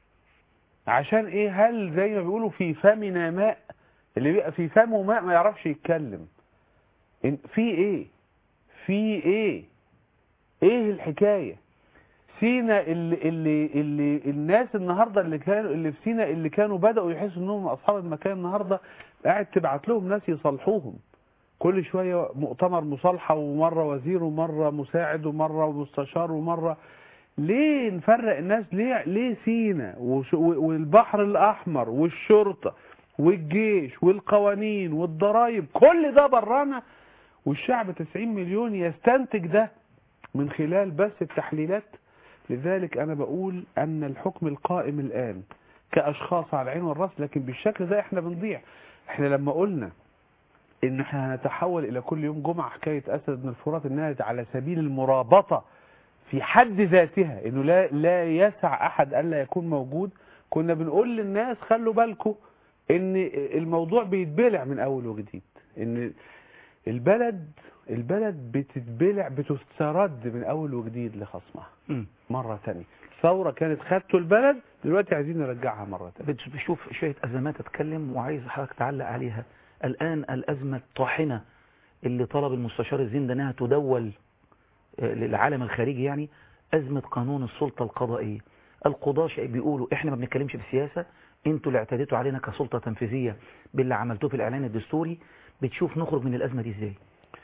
عشان ايه هل زي ما بيقولوا في فمنا ماء اللي بيبقى في فمه ماء ما يعرفش يتكلم إن- في ايه في ايه ايه الحكايه سينا اللي اللي اللي الناس النهارده اللي كانوا اللي في سينا اللي كانوا بداوا يحسوا انهم اصحاب المكان النهارده قاعد تبعت لهم ناس يصالحوهم كل شويه مؤتمر مصالحه ومره وزير ومره مساعد ومره مستشار ومره ليه نفرق الناس ليه ليه سينا وش- والبحر الاحمر والشرطه والجيش والقوانين والضرائب كل ده برانا والشعب 90 مليون يستنتج ده من خلال بس التحليلات لذلك انا بقول ان الحكم القائم الان كاشخاص على العين والراس لكن بالشكل ده احنا بنضيع احنا لما قلنا ان احنا هنتحول الى كل يوم جمعه حكايه اسد بن الفرات انها على سبيل المرابطه في حد ذاتها انه لا لا يسع احد الا يكون موجود كنا بنقول للناس خلوا بالكم ان الموضوع بيتبلع من اول وجديد ان البلد البلد بتتبلع بتسترد من اول وجديد لخصمها مم. مره تانية ثوره كانت خدتوا البلد دلوقتي عايزين نرجعها مره تانية بت- بشوف شوية أزمات أتكلم وعايز حضرتك تعلق عليها الآن الأزمة الطاحنة اللي طلب المستشار الزند أنها تدول آه، للعالم الخارجي يعني أزمة قانون السلطة القضائية القضاة شيء بيقولوا إحنا ما بنتكلمش في السياسة أنتوا اللي اعتديتوا علينا كسلطة تنفيذية باللي عملتوه في الإعلان الدستوري بتشوف نخرج من الأزمة دي إزاي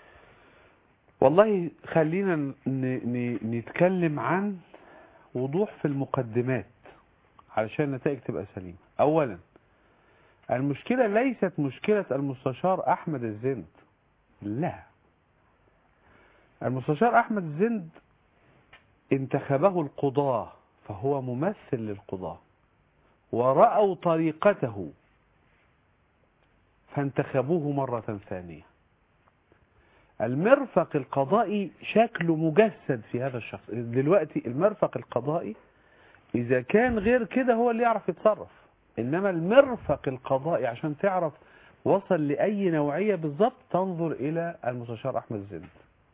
والله خلينا ن- ن- نتكلم عن وضوح في المقدمات علشان النتائج تبقى سليمة أولا المشكلة ليست مشكلة المستشار أحمد الزند لا المستشار أحمد الزند انتخبه القضاة فهو ممثل للقضاة ورأوا طريقته فانتخبوه مرة ثانية المرفق القضائي شكله مجسد في هذا الشخص دلوقتي المرفق القضائي إذا كان غير كده هو اللي يعرف يتصرف إنما المرفق القضائي عشان تعرف وصل لأي نوعية بالظبط تنظر إلى المستشار أحمد زند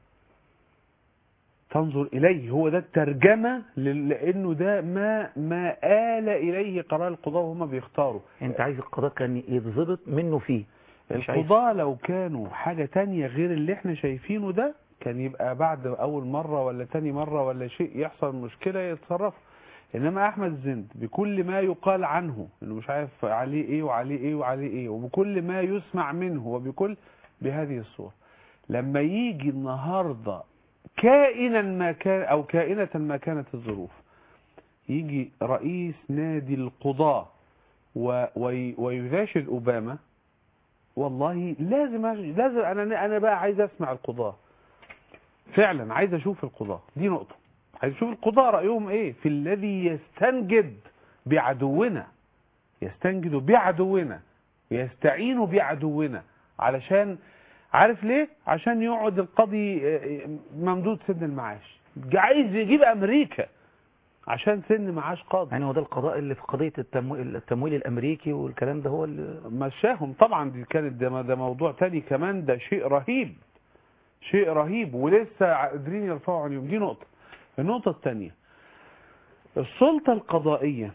تنظر إليه هو ده الترجمة لل- لأنه ده ما ما آل إليه قرار القضاء وهم بيختاروا أنت عايز القضاء كان يتظبط منه فيه مش عايز القضاة لو كانوا حاجة تانية غير اللي احنا شايفينه ده كان يبقى بعد أول مرة ولا تاني مرة ولا شيء يحصل مشكلة يتصرف إنما أحمد زند بكل ما يقال عنه إنه مش عارف عليه إيه وعليه إيه وعليه إيه وبكل ما يسمع منه وبكل بهذه الصورة لما يجي النهاردة كائنا ما كان أو كائنة ما كانت الظروف يجي رئيس نادي القضاة و- وي- ويناشد أوباما والله لازم أج- لازم انا انا بقى عايز اسمع القضاة فعلا عايز اشوف القضاة دي نقطة عايز اشوف القضاة رأيهم ايه في الذي يستنجد بعدونا يستنجد بعدونا يستعين بعدونا علشان عارف ليه عشان يقعد القاضي آه، ممدود سن المعاش عايز يجيب امريكا عشان سن معاش قاضي يعني هو ده القضاء اللي في قضية التمويل, التمويل الأمريكي والكلام ده هو اللي مشاهم طبعا دي كانت ده, ده موضوع تاني كمان ده شيء رهيب شيء رهيب ولسه قادرين يرفعوا عنهم دي نقطة النقطة الثانية السلطة القضائية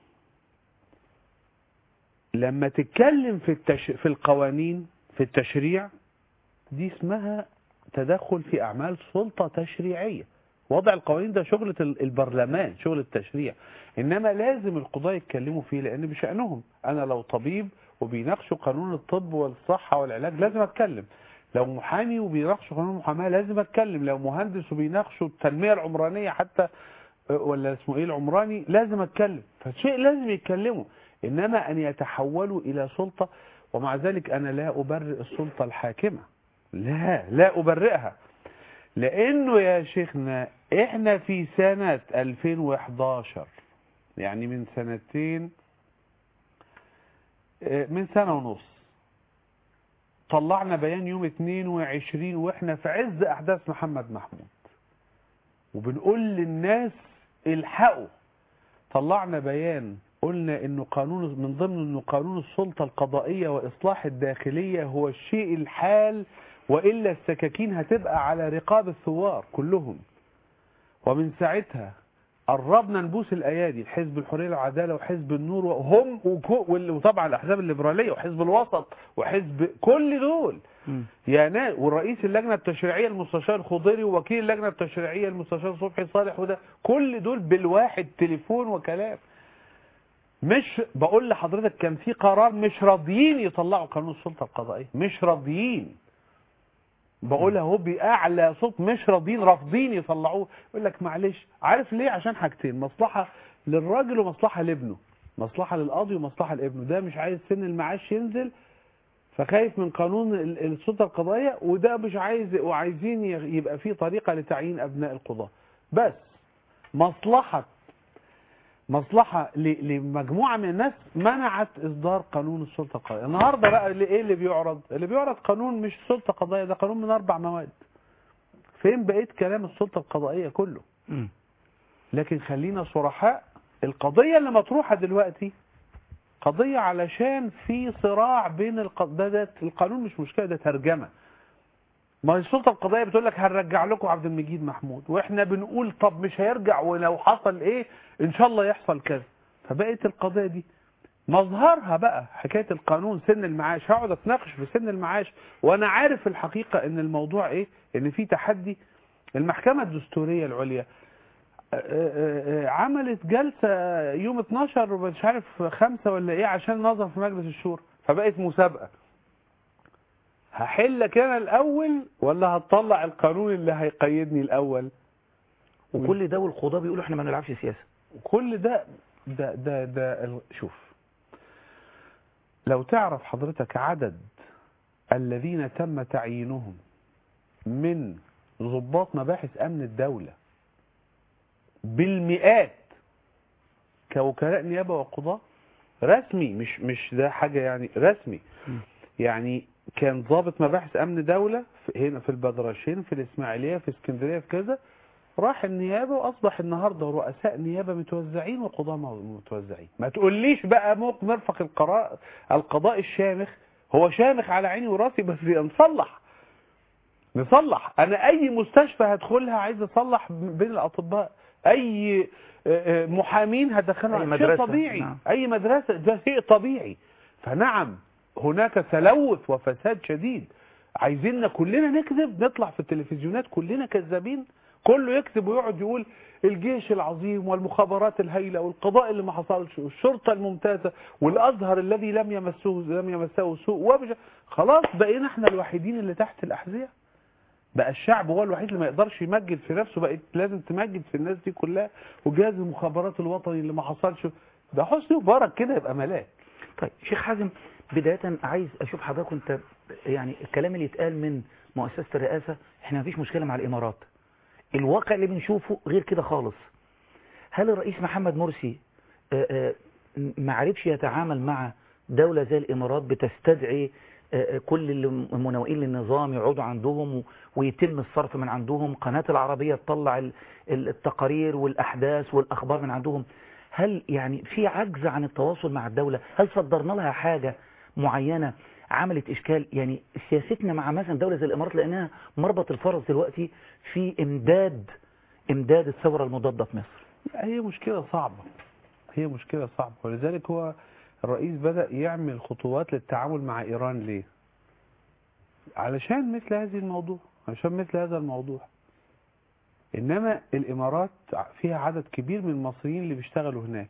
لما تتكلم في التش... في القوانين في التشريع دي اسمها تدخل في أعمال سلطة تشريعية وضع القوانين ده شغلة ال- البرلمان شغل التشريع إنما لازم القضاة يتكلموا فيه لأن بشأنهم أنا لو طبيب وبيناقشوا قانون الطب والصحة والعلاج لازم أتكلم لو محامي وبيناقشوا قانون المحاماة لازم أتكلم لو مهندس وبيناقشوا التنمية العمرانية حتى أه، ولا اسمه إيه العمراني لازم أتكلم فشيء لازم يتكلموا إنما أن يتحولوا إلى سلطة ومع ذلك أنا لا أبرئ السلطة الحاكمة لا لا أبرئها لانه يا شيخنا احنا في سنة 2011 يعني من سنتين آه، من سنة ونص طلعنا بيان يوم 22 واحنا في عز احداث محمد محمود وبنقول للناس الحقوا طلعنا بيان قلنا انه قانون من ضمن انه قانون السلطة القضائية واصلاح الداخلية هو الشيء الحال والا السكاكين هتبقى على رقاب الثوار كلهم ومن ساعتها قربنا نبوس الايادي الحزب الحريه والعداله وحزب النور وهم وكو- وال- وطبعا الاحزاب الليبراليه وحزب الوسط وحزب كل دول مم. يا ناس والرئيس اللجنه التشريعيه المستشار الخضيري ووكيل اللجنه التشريعيه المستشار صبحي صالح وده كل دول بالواحد تليفون وكلام مش بقول لحضرتك كان في قرار مش راضيين يطلعوا قانون السلطه القضائيه مش راضيين بقولها اهو باعلى صوت مش راضيين رافضين يطلعوه يقول لك معلش عارف ليه عشان حاجتين مصلحه للراجل ومصلحه لابنه مصلحه للقاضي ومصلحه لابنه ده مش عايز سن المعاش ينزل فخايف من قانون ال- السلطه القضائيه وده مش عايز وعايزين ي- يبقى في طريقه لتعيين ابناء القضاه بس مصلحه مصلحة ل- لمجموعة من الناس منعت إصدار قانون السلطة القضائية النهاردة بقى اللي إيه اللي بيعرض اللي بيعرض قانون مش سلطة قضائية ده قانون من أربع مواد فين بقيت كلام السلطة القضائية كله مم. لكن خلينا صرحاء القضية اللي مطروحة دلوقتي قضية علشان في صراع بين الق... ده, ده القانون مش مشكلة ده ترجمة ما هي السلطة القضائية بتقول لك هنرجع لكم عبد المجيد محمود واحنا بنقول طب مش هيرجع ولو حصل ايه ان شاء الله يحصل كذا فبقت القضية دي مظهرها بقى حكاية القانون سن المعاش هقعد اتناقش في سن المعاش وانا عارف الحقيقة ان الموضوع ايه ان في تحدي المحكمة الدستورية العليا آه، آه، آه، عملت جلسة يوم 12 مش عارف خمسة ولا ايه عشان نظر في مجلس الشورى فبقت مسابقة هحلك انا الاول ولا هتطلع القانون اللي هيقيدني الاول وكل ده والقضاة بيقولوا احنا ما نلعبش سياسة وكل ده ده ده ده ال- شوف لو تعرف حضرتك عدد الذين تم تعيينهم من ضباط مباحث امن الدولة بالمئات كوكلاء نيابة وقضاء رسمي مش مش ده حاجة يعني رسمي م. يعني كان ضابط مباحث امن دولة في هنا في البدرشين في الاسماعيلية في اسكندرية في كذا راح النيابة واصبح النهاردة رؤساء نيابة متوزعين وقضاة متوزعين ما تقوليش بقى موق مرفق القراء القضاء الشامخ هو شامخ على عيني وراسي بس نصلح نصلح انا اي مستشفى هدخلها عايز اصلح بين الاطباء اي آه، آه، محامين هدخلها أي شيء مدرسة، طبيعي نعم. اي مدرسة ده شيء طبيعي فنعم هناك تلوث وفساد شديد عايزيننا كلنا نكذب نطلع في التلفزيونات كلنا كذابين كله يكذب ويقعد يقول الجيش العظيم والمخابرات الهائلة والقضاء اللي ما حصلش والشرطة الممتازة والأزهر الذي لم يمسه لم يمسه سوء وبش... خلاص بقينا احنا الوحيدين اللي تحت الأحذية بقى الشعب هو الوحيد اللي ما يقدرش يمجد في نفسه بقيت لازم تمجد في الناس دي كلها وجهاز المخابرات الوطني اللي ما حصلش ده حسني مبارك كده يبقى ملاك طيب شيخ حازم بداية عايز اشوف حضرتك انت يعني الكلام اللي اتقال من مؤسسة الرئاسة احنا مفيش مشكلة مع الامارات الواقع اللي بنشوفه غير كده خالص هل الرئيس محمد مرسي آه، آه، ما عرفش يتعامل مع دولة زي الامارات بتستدعي آه، آه، كل المناوئين للنظام يقعدوا عندهم و- ويتم الصرف من عندهم قناة العربية تطلع ال- ال- التقارير والأحداث والأخبار من عندهم هل يعني في عجز عن التواصل مع الدولة هل صدرنا لها حاجة معينة عملت إشكال يعني سياستنا مع مثلا دولة زي الإمارات لأنها مربط الفرس دلوقتي في إمداد إمداد الثورة المضادة في مصر هي مشكلة صعبة هي مشكلة صعبة ولذلك هو الرئيس بدأ يعمل خطوات للتعامل مع إيران ليه علشان مثل هذه الموضوع علشان مثل هذا الموضوع إنما الإمارات فيها عدد كبير من المصريين اللي بيشتغلوا هناك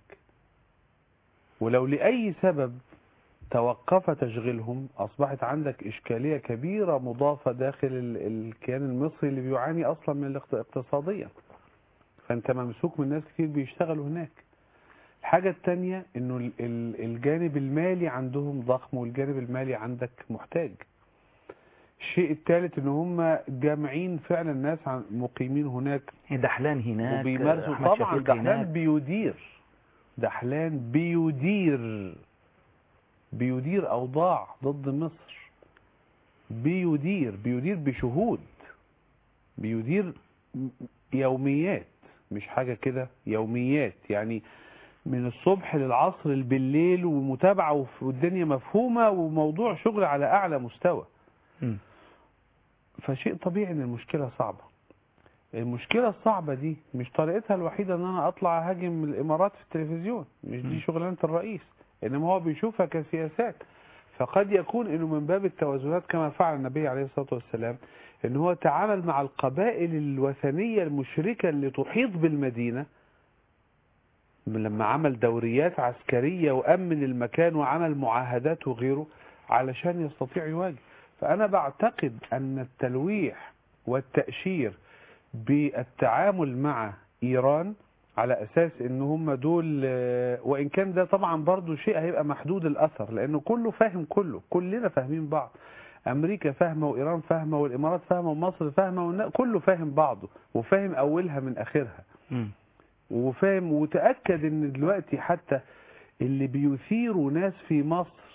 ولو لأي سبب توقف تشغيلهم أصبحت عندك إشكالية كبيرة مضافة داخل ال- الكيان المصري اللي بيعاني أصلا من الاقت- اقتصاديا فأنت ممسوك من ناس كتير بيشتغلوا هناك الحاجة التانية انه ال- ال- الجانب المالي عندهم ضخم والجانب المالي عندك محتاج الشيء الثالث ان هم جامعين فعلا ناس عن- مقيمين هناك دحلان هناك وبيمارسوا أحمد طبعا شفيق دحلان هناك بيدير دحلان بيدير بيدير اوضاع ضد مصر بيدير بيدير بشهود بيدير م- يوميات مش حاجة كده يوميات يعني من الصبح للعصر بالليل ومتابعة وف- والدنيا مفهومة وموضوع شغل على أعلى مستوى مم. فشيء طبيعي ان المشكلة صعبة المشكلة الصعبة دي مش طريقتها الوحيدة ان انا اطلع اهاجم الامارات في التلفزيون مش م. دي شغلانة الرئيس انما هو بيشوفها كسياسات فقد يكون انه من باب التوازنات كما فعل النبي عليه الصلاة والسلام ان هو تعامل مع القبائل الوثنية المشركة اللي تحيط بالمدينة لما عمل دوريات عسكرية وأمن المكان وعمل معاهدات وغيره علشان يستطيع يواجه فأنا بعتقد أن التلويح والتأشير بالتعامل مع إيران على أساس أن هم دول آه، وإن كان ده طبعا برضو شيء هيبقى محدود الأثر لأنه كله فاهم كله كلنا فاهمين بعض أمريكا فاهمة وإيران فاهمة والإمارات فاهمة ومصر فاهمة والنا- كله فاهم بعضه وفاهم أولها من آخرها مم. وفاهم وتأكد ان دلوقتي حتى اللي بيثيروا ناس في مصر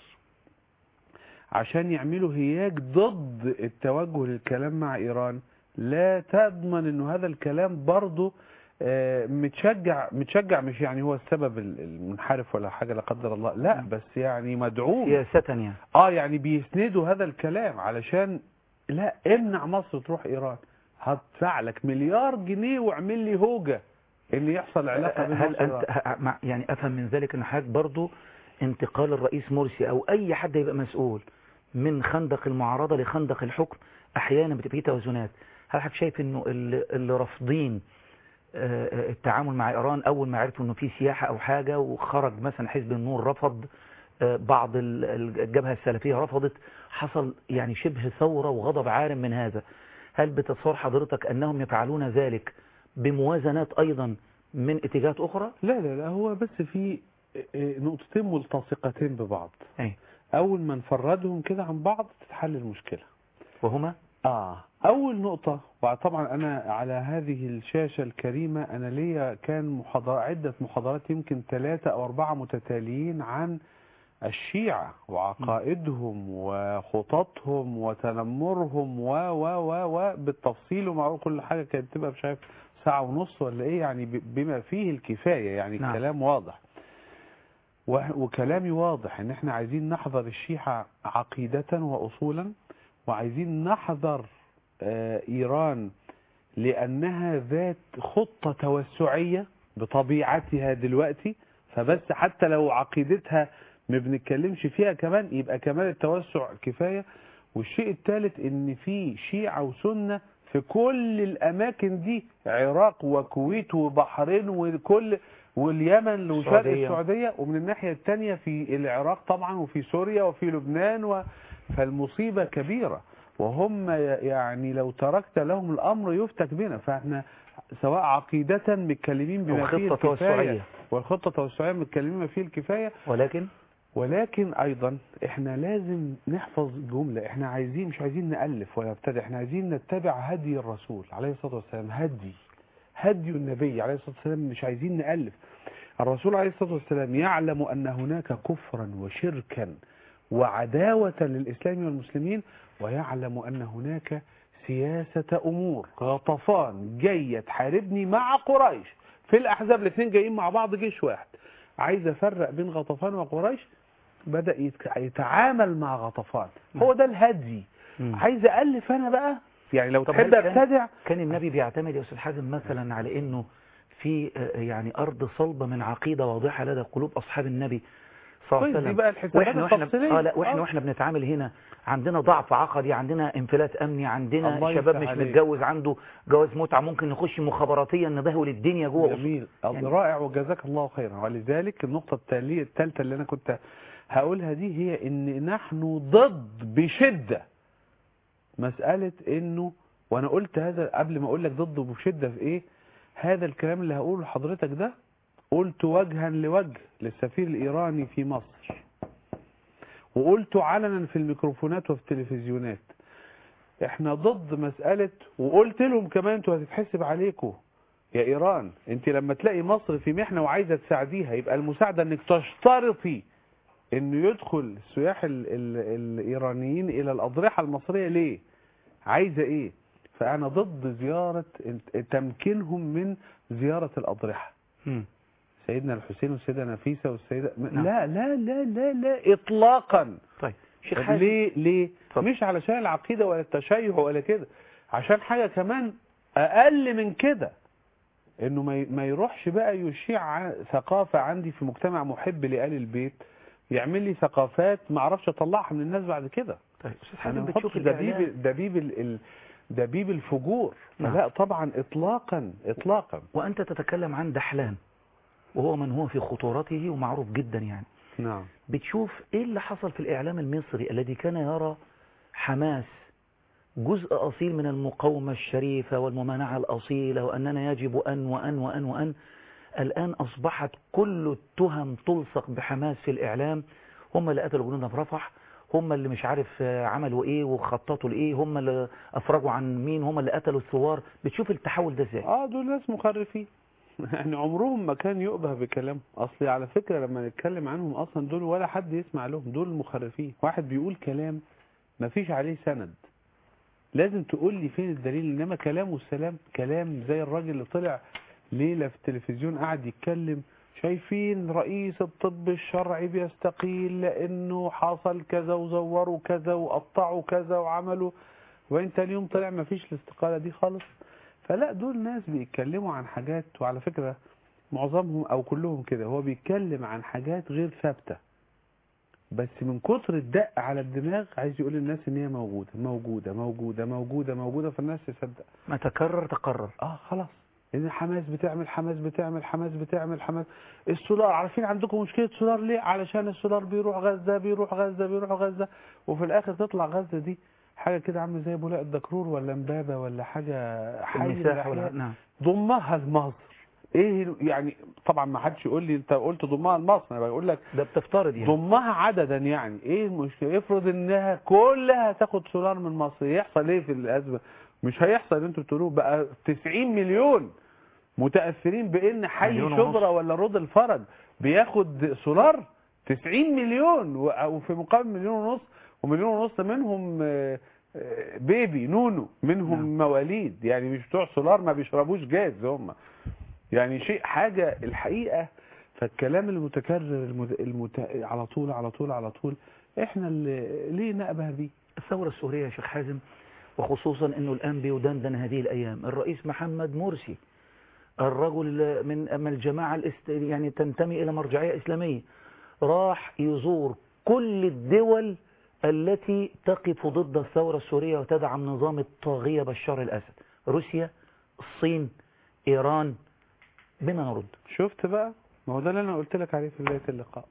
عشان يعملوا هياج ضد التوجه للكلام مع ايران لا تضمن انه هذا الكلام برضه آه، متشجع متشجع مش يعني هو السبب ال- المنحرف ولا حاجة لا قدر الله لا م. بس يعني مدعوم سياسة يعني اه يعني بيسندوا هذا الكلام علشان لا امنع مصر تروح ايران هدفع لك مليار جنيه واعمل لي هوجة ان يحصل علاقة بين هل مصر أنت وإيران. ه- مع- يعني أفهم من ذلك أن حضرتك برضو انتقال الرئيس مرسي أو أي حد يبقى مسؤول من خندق المعارضة لخندق الحكم أحيانا بتبقى فيه توازنات هل حضرتك شايف أنه اللي اللي رافضين آه، آه، التعامل مع إيران أول ما عرفوا أنه في سياحة أو حاجة وخرج مثلا حزب النور رفض آه، بعض ال- ال- الجبهة السلفية رفضت حصل يعني شبه ثورة وغضب عارم من هذا هل بتصور حضرتك أنهم يفعلون ذلك بموازنات أيضا من اتجاهات أخرى لا لا لا هو بس في آه، نقطتين ملتصقتين ببعض أي. اول ما نفردهم كده عن بعض تتحل المشكلة وهما اه اول نقطة وطبعا انا على هذه الشاشة الكريمة انا ليا كان محاضرة عدة محاضرات يمكن ثلاثة او اربعة متتاليين عن الشيعة وعقائدهم وخططهم وتنمرهم و و و و بالتفصيل ومع كل حاجة كانت تبقى مش عارف ساعة ونص ولا ايه يعني ب- بما فيه الكفاية يعني نعم. الكلام واضح و- وكلامي واضح ان احنا عايزين نحذر الشيعة عقيدة واصولا وعايزين نحذر آه، ايران لانها ذات خطة توسعية بطبيعتها دلوقتي فبس حتى لو عقيدتها ما بنتكلمش فيها كمان يبقى كمان التوسع كفاية والشيء الثالث ان في شيعة وسنة في كل الاماكن دي عراق وكويت وبحرين وكل واليمن وشرق السعودية. السعودية ومن الناحية الثانية في العراق طبعا وفي سوريا وفي لبنان و... فالمصيبة كبيرة وهم يعني لو تركت لهم الأمر يفتك بنا فاحنا سواء عقيدة متكلمين بما فيه وخطة الكفاية توسعية والخطة التوسعية متكلمين بما فيه الكفاية ولكن ولكن ايضا احنا لازم نحفظ جملة احنا عايزين مش عايزين نألف ولا نبتدع احنا عايزين نتبع هدي الرسول عليه الصلاة والسلام هدي هدي النبي عليه الصلاة والسلام مش عايزين نألف الرسول عليه الصلاة والسلام يعلم أن هناك كفرا وشركا وعداوة للإسلام والمسلمين ويعلم أن هناك سياسة أمور غطفان جاية تحاربني مع قريش في الأحزاب الاثنين جايين مع بعض جيش واحد عايز أفرق بين غطفان وقريش بدأ يتك- يتعامل مع غطفان هو ده الهدي مم. عايز ألف أنا بقى يعني لو طب تحب هل كان- أبتدع كان النبي بيعتمد يا أستاذ حازم مثلا على أنه في آه، يعني أرض صلبة من عقيدة واضحة لدى قلوب أصحاب النبي صلى الله عليه كويس، دي وسلم بقى الحسابات واحنا واحنا التفصيلية آه لا واحنا آه. واحنا بنتعامل هنا عندنا ضعف عقدي عندنا انفلات امني عندنا الله شباب يفتح مش عليك. متجوز عنده جواز متعه ممكن نخش مخابراتيا ندهول الدنيا جوه جميل يعني- رائع وجزاك الله خيرا ولذلك النقطة التالية الثالثة اللي أنا كنت هقولها دي هي إن نحن ضد بشدة مسألة إنه وأنا قلت هذا قبل ما أقول لك ضد بشدة في إيه هذا الكلام اللي هقوله لحضرتك ده قلت وجها لوجه للسفير الإيراني في مصر وقلت علنا في الميكروفونات وفي التلفزيونات احنا ضد مسألة وقلت لهم كمان انتوا هتتحسب عليكم يا ايران انت لما تلاقي مصر في محنة وعايزة تساعديها يبقى المساعدة انك تشترطي انه يدخل السياح ال ال الايرانيين الى الاضرحة المصرية ليه عايزة ايه فانا ضد زيارة تمكينهم من زيارة الاضرحة مم. سيدنا الحسين والسيدة نفيسة والسيدة نعم. لا لا لا لا لا اطلاقا طيب شيخ طب حازم ليه ليه اتفضل. مش علشان العقيدة ولا التشيع ولا كده عشان حاجة كمان اقل من كده انه ما ي- ما يروحش بقى يشيع ع- ثقافة عندي في مجتمع محب لآل البيت يعمل لي ثقافات ما اعرفش اطلعها من الناس بعد كده طيب استاذ انا حازم ما بتشوف بحطش دبيب الإعلام دبيب ال- ال- دبيب الفجور نعم. لا طبعا اطلاقا اطلاقا وأنت تتكلم عن دحلان وهو من هو في خطورته ومعروف جدا يعني نعم بتشوف ايه اللي حصل في الاعلام المصري الذي كان يرى حماس جزء اصيل من المقاومة الشريفة والممانعة الاصيلة واننا يجب ان وان وان وان الان اصبحت كل التهم تلصق بحماس في الاعلام هم اللي قتلوا جنودنا في رفح هم اللي مش عارف آه، عملوا ايه وخططوا لايه هم اللي افرجوا عن مين هم اللي قتلوا الثوار بتشوف التحول ده ازاي اه دول ناس مخرفين يعني عمرهم ما كان يؤبه بكلام اصلي على فكرة لما نتكلم عنهم اصلا دول ولا حد يسمع لهم دول مخرفين واحد بيقول كلام ما فيش عليه سند لازم تقول لي فين الدليل انما كلام والسلام كلام زي الراجل اللي طلع ليلة في التلفزيون قاعد يتكلم شايفين رئيس الطب الشرعي بيستقيل لانه حصل كذا وزوروا كذا وقطعوا كذا وعملوا وانت اليوم طلع ما فيش الاستقالة دي خالص فلا دول ناس بيتكلموا عن حاجات وعلى فكرة معظمهم او كلهم كده هو بيتكلم عن حاجات غير ثابتة بس من كتر الدق على الدماغ عايز يقول للناس ان هي موجودة موجودة موجودة موجودة موجودة فالناس تصدق ما تكرر تقرر اه خلاص ان حماس بتعمل حماس بتعمل حماس بتعمل حماس السولار عارفين عندكم مشكلة سولار ليه علشان السولار بيروح غزة بيروح غزة بيروح غزة وفي الاخر تطلع غزة دي حاجة كده عامله زي بولاق الدكرور ولا امبابة ولا حاجة حي من المساحة ولا الأحياء. نعم ضمها لمصر ايه يعني طبعا ما حدش يقول لي انت قلت ضمها لمصر انا بقول لك ده بتفترض يعني ضمها عددا يعني ايه المشكله افرض انها كلها تاخد سولار من مصر يحصل ايه في الازمه مش هيحصل اللي انتوا بتقولوه بقى 90 مليون متاثرين بان حي مليون شبرا ونص. ولا رود الفرج بياخد سولار 90 مليون و- وفي مقابل مليون ونص ومليون ونص منهم آه، آه، بيبي نونو منهم نعم. مواليد يعني مش بتوع سولار ما بيشربوش جاز هم يعني شيء حاجة الحقيقة فالكلام المتكرر المت... المت... على طول على طول على طول احنا اللي ليه نأبه بيه الثورة السورية يا شيخ حازم وخصوصا انه الان بيدندن هذه الايام الرئيس محمد مرسي الرجل من أما الجماعة الاست... يعني تنتمي الى مرجعية اسلامية راح يزور كل الدول التي تقف ضد الثورة السورية وتدعم نظام الطاغية بشار الاسد روسيا الصين ايران بما نرد شفت بقى ما هو ده اللي انا قلت لك عليه في بداية اللقاء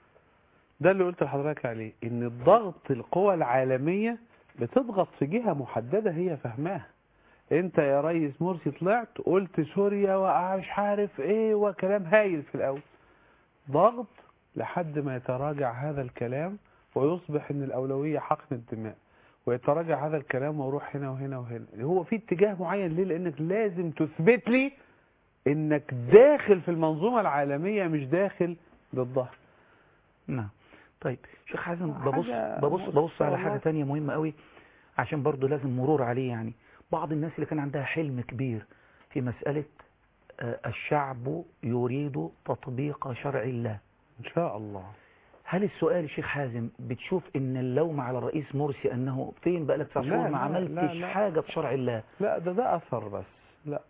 ده اللي قلت لحضرتك عليه ان الضغط القوى العالمية بتضغط في جهة محددة هي فهماها انت يا ريس مرسي طلعت قلت سوريا ومش عارف ايه وكلام هايل في الاول ضغط لحد ما يتراجع هذا الكلام ويصبح ان الاولوية حقن الدماء ويتراجع هذا الكلام ويروح هنا وهنا وهنا هو في اتجاه معين ليه لانك لازم تثبت لي انك داخل في المنظومة العالمية مش داخل ضدها نعم طيب شيخ حازم حاجة ببص ببص ببص على والله. حاجة تانية مهمة قوي عشان برضو لازم مرور عليه يعني بعض الناس اللي كان عندها حلم كبير في مسألة آه، الشعب يريد تطبيق شرع الله ان شاء الله هل السؤال يا شيخ حازم بتشوف ان اللوم على الرئيس مرسي انه فين بقى لك تسع لا، شهور ما لا، عملتش لا، لا. حاجة في شرع الله لا ده ده اثر بس لا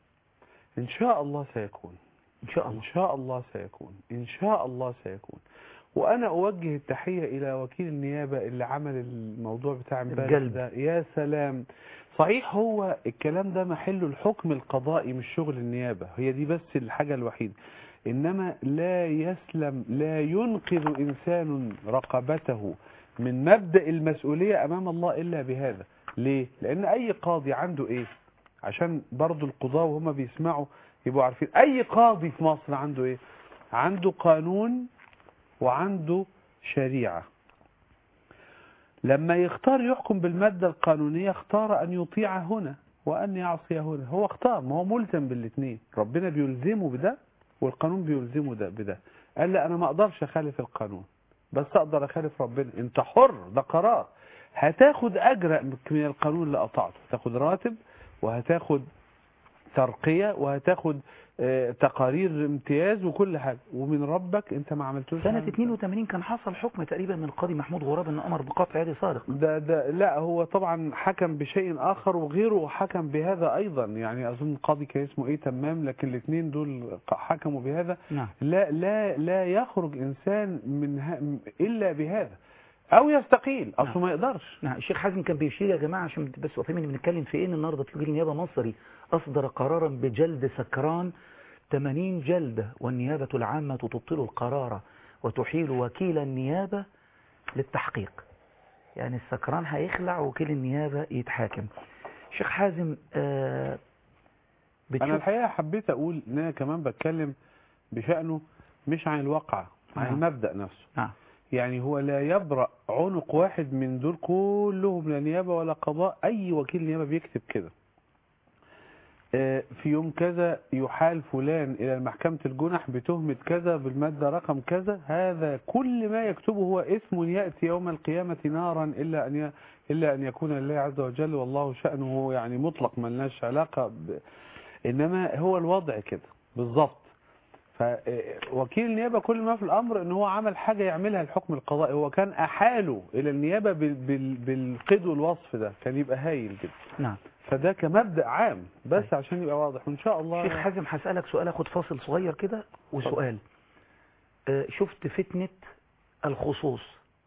ان شاء الله سيكون ان شاء ان الله شاء الله سيكون ان شاء الله سيكون وانا اوجه التحية الى وكيل النيابة اللي عمل الموضوع بتاع امبارح الجلد. ده يا سلام صحيح هو الكلام ده محله الحكم القضائي مش شغل النيابة هي دي بس الحاجة الوحيدة انما لا يسلم لا ينقذ انسان رقبته من مبدأ المسؤولية امام الله الا بهذا ليه لان اي قاضي عنده ايه عشان برضو القضاة وهم بيسمعوا يبقوا عارفين اي قاضي في مصر عنده ايه عنده قانون وعنده شريعة لما يختار يحكم بالمادة القانونية اختار أن يطيع هنا وأن يعصي هنا هو اختار ما هو ملزم بالاثنين ربنا بيلزمه بده والقانون بيلزمه ده بده قال لا أنا ما أقدرش أخالف القانون بس أقدر أخالف ربنا أنت حر ده قرار هتاخد أجر من القانون اللي قطعته هتاخد راتب وهتاخد ترقية وهتاخد آه، تقارير امتياز وكل حاجة ومن ربك انت ما عملتوش سنة حاجة. 82 كان حصل حكم تقريبا من القاضي محمود غراب انه امر بقطع يد سارق ده ده لا هو طبعا حكم بشيء اخر وغيره حكم بهذا ايضا يعني اظن قاضي كان اسمه ايه تمام لكن الاثنين دول حكموا بهذا نعم لا لا لا يخرج انسان من ها الا بهذا او يستقيل نعم. اصله ما يقدرش نعم الشيخ حازم كان بيشير يا جماعة عشان بس وفاهمين بنتكلم في ايه إن النهارده تجري النيابة مصري أصدر قرارا بجلد سكران 80 جلدة والنيابة العامة تبطل القرار وتحيل وكيل النيابة للتحقيق يعني السكران هيخلع وكيل النيابة يتحاكم شيخ حازم آه انا بتشوف الحقيقه حبيت اقول ان انا كمان بتكلم بشانه مش عن الواقع عن نعم. المبدا نفسه نعم يعني هو لا يبرأ عنق واحد من دول كلهم لا نيابة ولا قضاء أي وكيل نيابة بيكتب كده آه، في يوم كذا يحال فلان إلى محكمة الجنح بتهمة كذا بالمادة رقم كذا هذا كل ما يكتبه هو اسم يأتي يوم القيامة نارا إلا أن ي... إلا أن يكون لله عز وجل والله شأنه يعني مطلق ملناش علاقة ب... إنما هو الوضع كده بالظبط فوكيل النيابة كل ما في الأمر ان هو عمل حاجة يعملها الحكم القضائي هو كان أحاله إلى النيابة بال- بال- بالقيد والوصف ده كان يبقى هايل جدا نعم فده كمبدأ عام بس طيب. عشان يبقى واضح وإن شاء الله شيخ حازم هسألك سؤال اخد فاصل صغير كده وسؤال آه، شفت فتنة الخصوص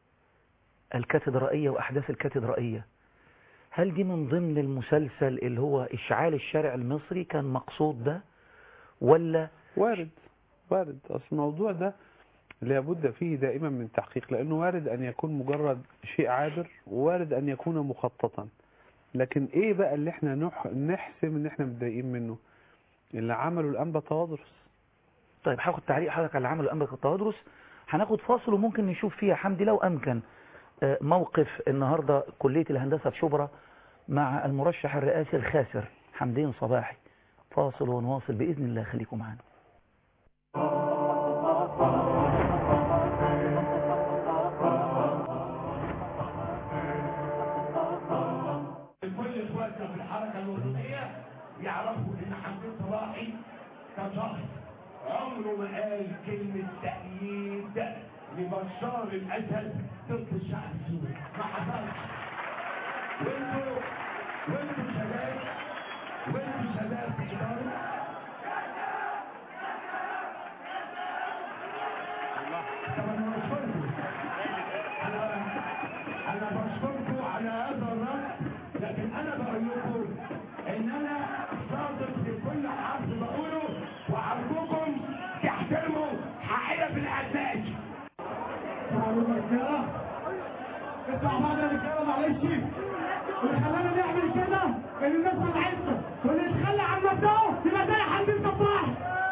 الكاتدرائية وأحداث الكاتدرائية هل دي من ضمن المسلسل اللي هو إشعال الشارع المصري كان مقصود ده ولا وارد وارد أصل الموضوع ده لابد فيه دائما من تحقيق لأنه وارد أن يكون مجرد شيء عابر ووارد أن يكون مخططا لكن إيه بقى اللي احنا نح- نحسم إن احنا متضايقين منه اللي عمله الأنبا توادرس طيب هاخد تعليق حضرتك على عمل أمريكا التوادرس هناخد فاصل وممكن نشوف فيها حمدي لو أمكن آه، موقف النهاردة كلية الهندسة في شبرا مع المرشح الرئاسي الخاسر حمدين صباحي فاصل ونواصل بإذن الله خليكم معنا كل اخواتنا في الحركه الوطنيه يعرفوا ان حمدين صباحي كشخص عمره ما قال كلمه تأييد لبشار الاسد ضد الشعب السوري ما حصلش وانتوا وانتوا شباب وانتوا شباب تقدروا طب انا بشكركم انا انا بشكركم على هذا الرد لكن انا بقول لكم ان انا صادق في كل حرف بقوله وارجوكم تحترموا حقنا في الاساس رجاله اسمع بعض يا رجاله معلش اللي خلانا نعمل كده ان الناس طلعتنا واللي يتخلى عن مبدأه يبقى زي حمدين صباح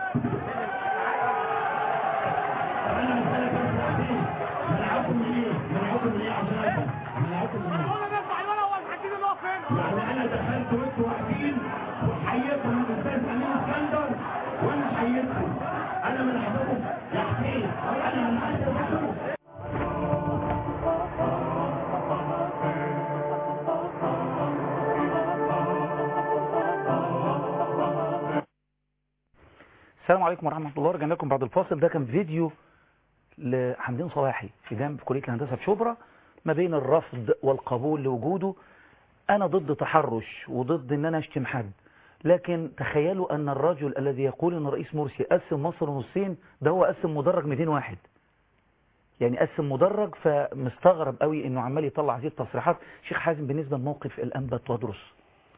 انا مسألة بس بعدين منعكم من ايه؟ منعكم من ايه عشان افهم منعكم من ايه؟ انا بس على الورقه هو الحكيم اللي هو فين يعني انا دخلت وانتوا واقفين وحييتكم الاستاذ امين اسكندر وانا حييتكم انا من حضرتكم يا حسين انا من حضرتكم السلام عليكم ورحمة الله رجعنا لكم بعد الفاصل ده كان فيديو لحمدين صباحي في جنب في كلية الهندسة في شبرا ما بين الرفض والقبول لوجوده أنا ضد تحرش وضد إن أنا أشتم حد لكن تخيلوا أن الرجل الذي يقول أن رئيس مرسي قسم مصر نصين ده هو قسم مدرج 200 واحد يعني قسم مدرج فمستغرب قوي انه عمال يطلع هذه التصريحات شيخ حازم بالنسبة لموقف الأنبا تودرس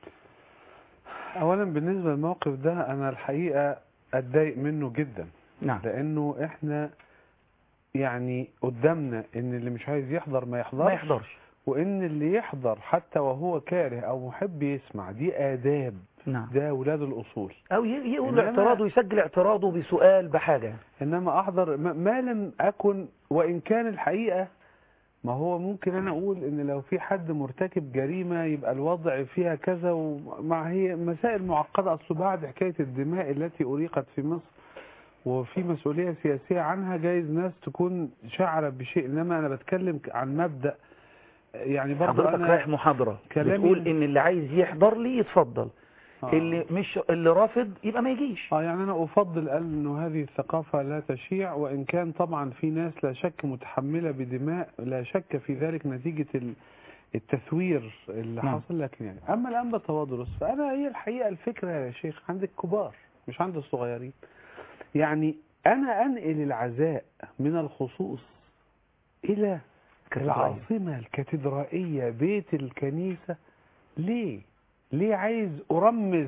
أولا بالنسبة للموقف ده أنا الحقيقة أتضايق منه جدا نعم لأنه إحنا يعني قدامنا إن اللي مش عايز يحضر ما يحضرش ما يحضرش وإن اللي يحضر حتى وهو كاره أو محب يسمع دي آداب نعم ده ولاد الأصول أو ي- يقول إنما- اعتراضه يسجل اعتراضه بسؤال بحاجة إنما أحضر ما ما لم أكن وإن كان الحقيقة ما هو ممكن انا اقول ان لو في حد مرتكب جريمة يبقى الوضع فيها كذا ومع هي مسائل معقدة اصل بعد حكاية الدماء التي اريقت في مصر وفي مسؤولية سياسية عنها جايز ناس تكون شعرة بشيء انما انا بتكلم عن مبدأ يعني برضه حضرتك رايح انا محاضرة كلامي- بتقول ان اللي عايز يحضر لي يتفضل آه. اللي مش اللي رافض يبقى ما يجيش اه يعني انا افضل انه هذه الثقافة لا تشيع وان كان طبعا في ناس لا شك متحملة بدماء لا شك في ذلك نتيجة ال- التثوير اللي نعم. حاصل لكن يعني اما الانبا توادرس فانا هي الحقيقة الفكرة يا شيخ عند الكبار مش عند الصغيرين يعني انا انقل العزاء من الخصوص الى العاصمة الكاتدرائية بيت الكنيسة ليه ليه عايز أرمز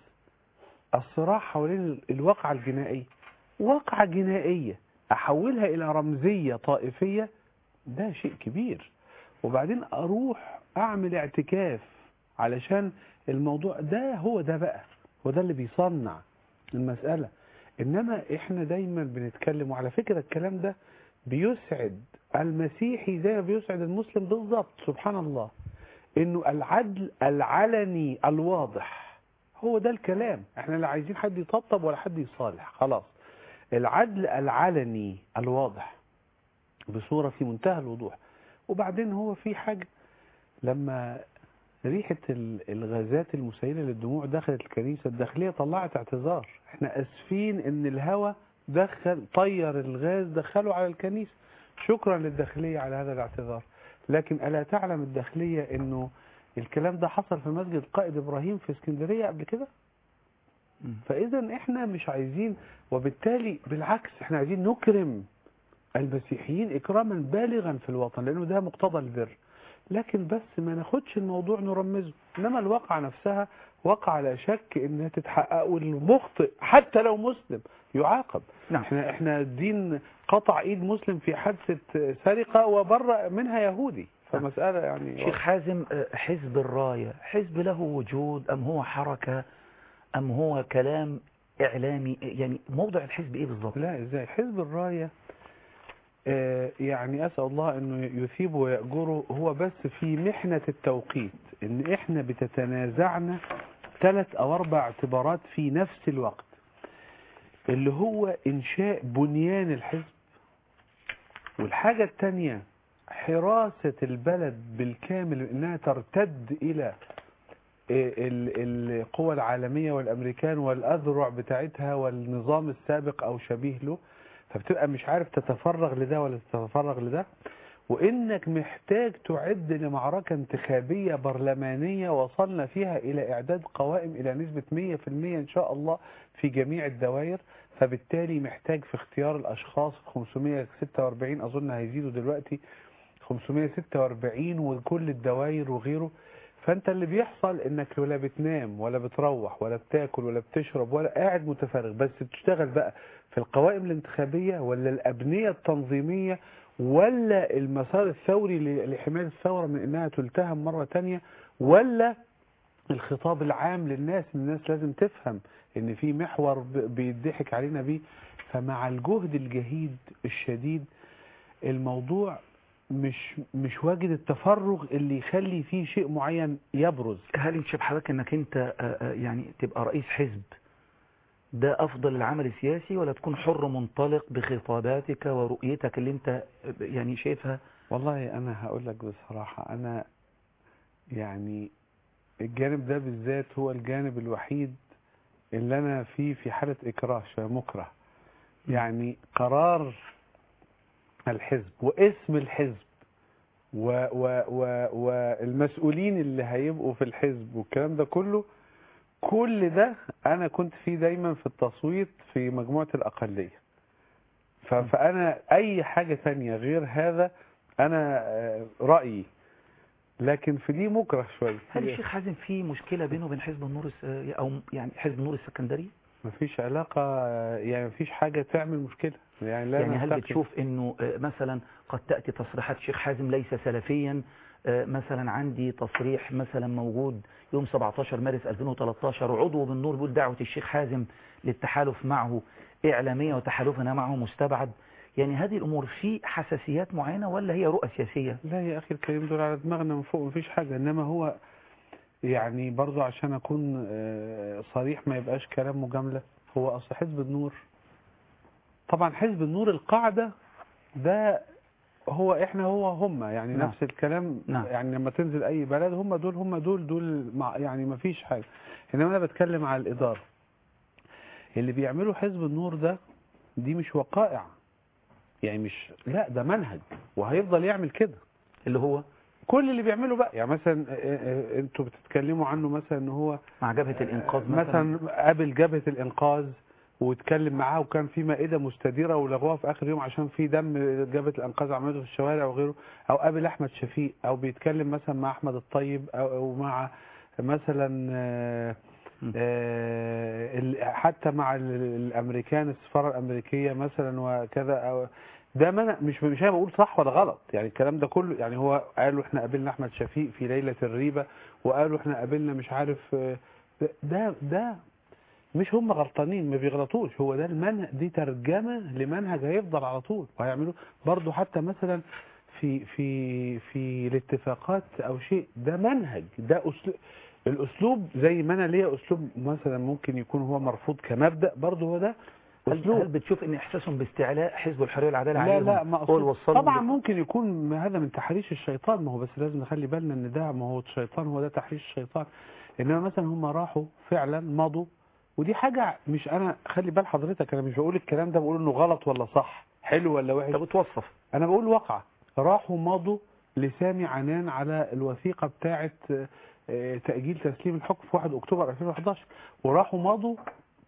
الصراع حوالين الواقعة الجنائية واقعة جنائية أحولها إلى رمزية طائفية ده شيء كبير وبعدين أروح أعمل اعتكاف علشان الموضوع ده هو ده بقى هو ده اللي بيصنع المسألة إنما إحنا دايما بنتكلم وعلى فكرة الكلام ده بيسعد المسيحي زي ما بيسعد المسلم بالظبط سبحان الله انه العدل العلني الواضح هو ده الكلام احنا لا عايزين حد يطبطب ولا حد يصالح خلاص العدل العلني الواضح بصورة في منتهى الوضوح وبعدين هو في حاجة لما ريحة ال- الغازات المسيلة للدموع دخلت الكنيسة الداخلية طلعت اعتذار احنا اسفين ان الهوى دخل طير الغاز دخله على الكنيسة شكرا للداخلية على هذا الاعتذار لكن ألا تعلم الداخلية انه الكلام ده حصل في مسجد القائد ابراهيم في اسكندرية قبل كده مم. فاذا احنا مش عايزين وبالتالي بالعكس احنا عايزين نكرم المسيحيين اكراما بالغا في الوطن لانه ده مقتضى البر لكن بس ما ناخدش الموضوع نرمزه انما الواقعة نفسها واقعة لا شك انها تتحقق والمخطئ حتى لو مسلم يعاقب نعم احنا احنا الدين قطع ايد مسلم في حادثة سرقة وبرأ منها يهودي فمسألة يعني شيخ حازم آه، حزب الراية حزب له وجود أم هو حركة أم هو كلام إعلامي يعني موضع الحزب إيه بالظبط لا ازاي حزب الراية آه، يعني اسأل الله انه يثيبه ويأجره هو بس في محنة التوقيت ان احنا بتتنازعنا ثلاث او اربع اعتبارات في نفس الوقت اللي هو انشاء بنيان الحزب والحاجة التانية حراسة البلد بالكامل انها ترتد الى ال- القوى العالمية والامريكان والاذرع بتاعتها والنظام السابق او شبيه له فبتبقى مش عارف تتفرغ لده ولا تتفرغ لده وانك محتاج تعد لمعركة انتخابية برلمانية وصلنا فيها الى اعداد قوائم الى نسبة 100% ان شاء الله في جميع الدوائر فبالتالي محتاج في اختيار الاشخاص 546 اظن هيزيدوا دلوقتي 546 وكل الدوائر وغيره فانت اللي بيحصل انك ولا بتنام ولا بتروح ولا بتاكل ولا بتشرب ولا قاعد متفرغ بس بتشتغل بقى في القوائم الانتخابية ولا الأبنية التنظيمية ولا المسار الثوري ل- لحماية الثورة من انها تلتهم مرة تانية ولا الخطاب العام للناس الناس لازم تفهم ان في محور ب- بيضحك علينا بيه فمع الجهد الجهيد الشديد الموضوع مش مش واجد التفرغ اللي يخلي فيه شيء معين يبرز هل انت شايف حضرتك انك انت آه، آه، يعني تبقى رئيس حزب ده افضل العمل السياسي ولا تكون حر منطلق بخطاباتك ورؤيتك اللي انت آه، يعني شايفها والله انا هقول لك بصراحة انا يعني الجانب ده بالذات هو الجانب الوحيد اللي انا فيه في حالة اكراه شوية مكره يعني قرار الحزب واسم الحزب و و و والمسؤولين اللي هيبقوا في الحزب والكلام ده كله كل ده انا كنت فيه دايما في التصويت في مجموعة الاقلية ف- فانا اي حاجة تانية غير هذا انا آه، رأيي لكن في دي مكره شوية هل الشيخ حازم في مشكلة بينه وبين حزب النور الس- او يعني حزب النور السكندري مفيش علاقة آه، يعني مفيش حاجة تعمل مشكلة يعني لا يعني هل نعتقد- بتشوف انه آه، مثلا قد تأتي تصريحات الشيخ حازم ليس سلفيا آه، مثلا عندي تصريح مثلا موجود يوم 17 مارس 2013 عضو بالنور بيقول دعوة الشيخ حازم للتحالف معه إعلامية وتحالفنا معه مستبعد يعني هذه الامور في حساسيات معينه ولا هي رؤى سياسيه لا يا أخي الكريم دول على دماغنا من فوق مفيش حاجة إنما هو يعني برضو عشان أكون آه، صريح ما يبقاش كلام مجاملة هو أصل حزب النور طبعا حزب النور القاعدة ده هو احنا هو هم يعني نعم. نفس الكلام نعم. يعني لما تنزل اي بلد هم دول هم دول دول مع يعني ما فيش حاجة انما انا بتكلم على الادارة اللي بيعملوا حزب النور ده دي مش وقائع يعني مش لا ده منهج وهيفضل يعمل كده اللي هو كل اللي بيعمله بقى يعني مثلا آه، آه، انتوا بتتكلموا عنه مثلا ان هو مع جبهه الانقاذ مثلا, مثلا قابل جبهة الانقاذ واتكلم معاه وكان في مائدة مستديرة ولغوها في اخر يوم عشان في دم جبهة الانقاذ عملته في الشوارع وغيره او قابل احمد شفيق او بيتكلم مثلا مع احمد الطيب او, أو مع مثلا آه، م. آه، ال- حتى مع ال- الامريكان السفارة الامريكية مثلا وكذا أو ده ما أنا- مش مش انا بقول صح ولا غلط يعني الكلام ده كله يعني هو قالوا احنا قابلنا احمد شفيق في ليلة الريبة وقالوا احنا قابلنا مش عارف آه، ده ده مش هم غلطانين ما بيغلطوش هو ده المنهج دي ترجمة لمنهج هيفضل على طول وهيعملوه برضو حتى مثلا في في في الاتفاقات او شيء ده منهج ده اسلوب الاسلوب زي ما انا ليا اسلوب مثلا ممكن يكون هو مرفوض كمبدا برضو هو ده هل, هل اسلوب بتشوف ان احساسهم باستعلاء حزب الحريه والعداله لا عليهم لا ما هو أقصد اللي وصلهم طبعا ل- ممكن يكون هذا من تحريش الشيطان ما هو بس لازم نخلي بالنا ان ده ما هو الشيطان هو ده تحريش الشيطان انما مثلا هم راحوا فعلا مضوا ودي حاجة مش انا خلي بال حضرتك انا مش بقول الكلام ده بقول انه غلط ولا صح حلو ولا وحش طب بتوصف انا بقول واقعة راحوا مضوا لسامي عنان على الوثيقة بتاعة آه، آه، تأجيل تسليم الحكم في 1 اكتوبر 2011 وراحوا مضوا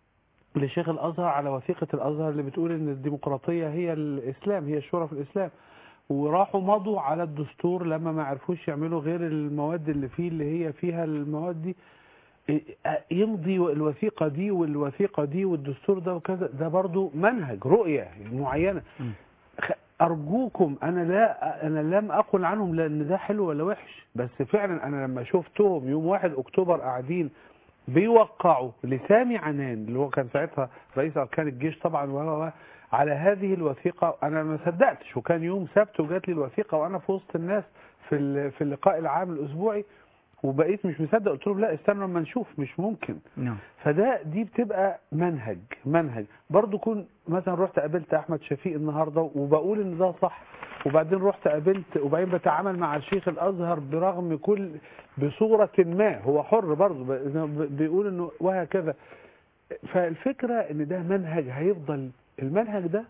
لشيخ الازهر على وثيقة الازهر اللي بتقول ان الديمقراطية هي الاسلام هي الشورى في الاسلام وراحوا مضوا على الدستور لما ما عرفوش يعملوا غير المواد اللي فيه اللي هي فيها المواد دي إيه، يمضي الوثيقة دي والوثيقة دي والدستور ده وكذا ده برضو منهج رؤية معينة مم. خ- أرجوكم أنا لا أنا لم أقل عنهم لأن ده حلو ولا وحش بس فعلا أنا لما شفتهم يوم 1 أكتوبر قاعدين بيوقعوا لسامي عنان اللي هو كان ساعتها رئيس أركان الجيش طبعا و- و- على هذه الوثيقة أنا ما صدقتش وكان يوم سبت وجات لي الوثيقة وأنا في وسط الناس في ال- في اللقاء العام الأسبوعي وبقيت مش مصدق قلت لهم لا استنوا لما نشوف مش ممكن نعم فده دي بتبقى منهج منهج برضو كون مثلا رحت قابلت احمد شفيق النهارده وبقول ان ده صح وبعدين رحت قابلت وبعدين بتعامل مع الشيخ الازهر برغم كل بصوره ما هو حر برضو ب- بيقول انه وهكذا فالفكره ان ده منهج هيفضل المنهج ده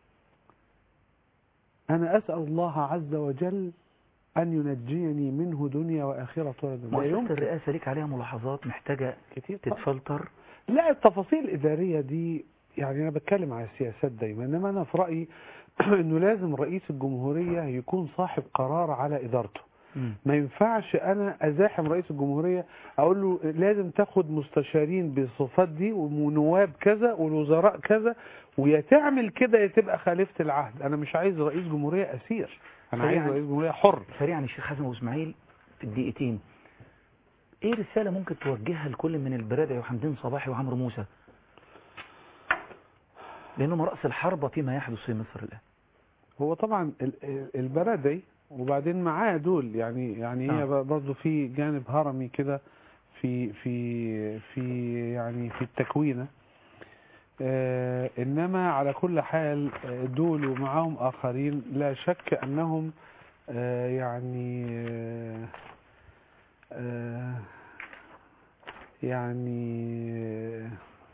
انا اسال الله عز وجل ان ينجيني منه دنيا واخره ولا لا مؤسسه يمكن الرئاسه ليك عليها ملاحظات محتاجه كتير طبعا. تتفلتر لا التفاصيل الإدارية دي يعني أنا بتكلم على السياسات دايما إنما أنا في رأيي إنه لازم رئيس الجمهورية يكون صاحب قرار على إدارته مم. ما ينفعش أنا أزاحم رئيس الجمهورية أقول له لازم تاخد مستشارين بالصفات دي ونواب كذا والوزراء كذا ويا تعمل كده يا تبقى خالفت العهد أنا مش عايز رئيس جمهورية أسير أنا عايز سريعاً. رئيس جمهورية حر سريعا الشيخ حازم ابو اسماعيل في الدقيقتين ايه رساله ممكن توجهها لكل من البرادعي وحمدين صباحي وعمرو موسى لانهم راس الحربه فيما يحدث في مصر الان هو طبعا ال- ال- البلدي وبعدين معاه دول يعني يعني هي آه. برضه في جانب هرمي كده في في في يعني في التكوينه آه انما على كل حال آه، دول ومعاهم اخرين لا شك انهم آه يعني آه آه يعني آه،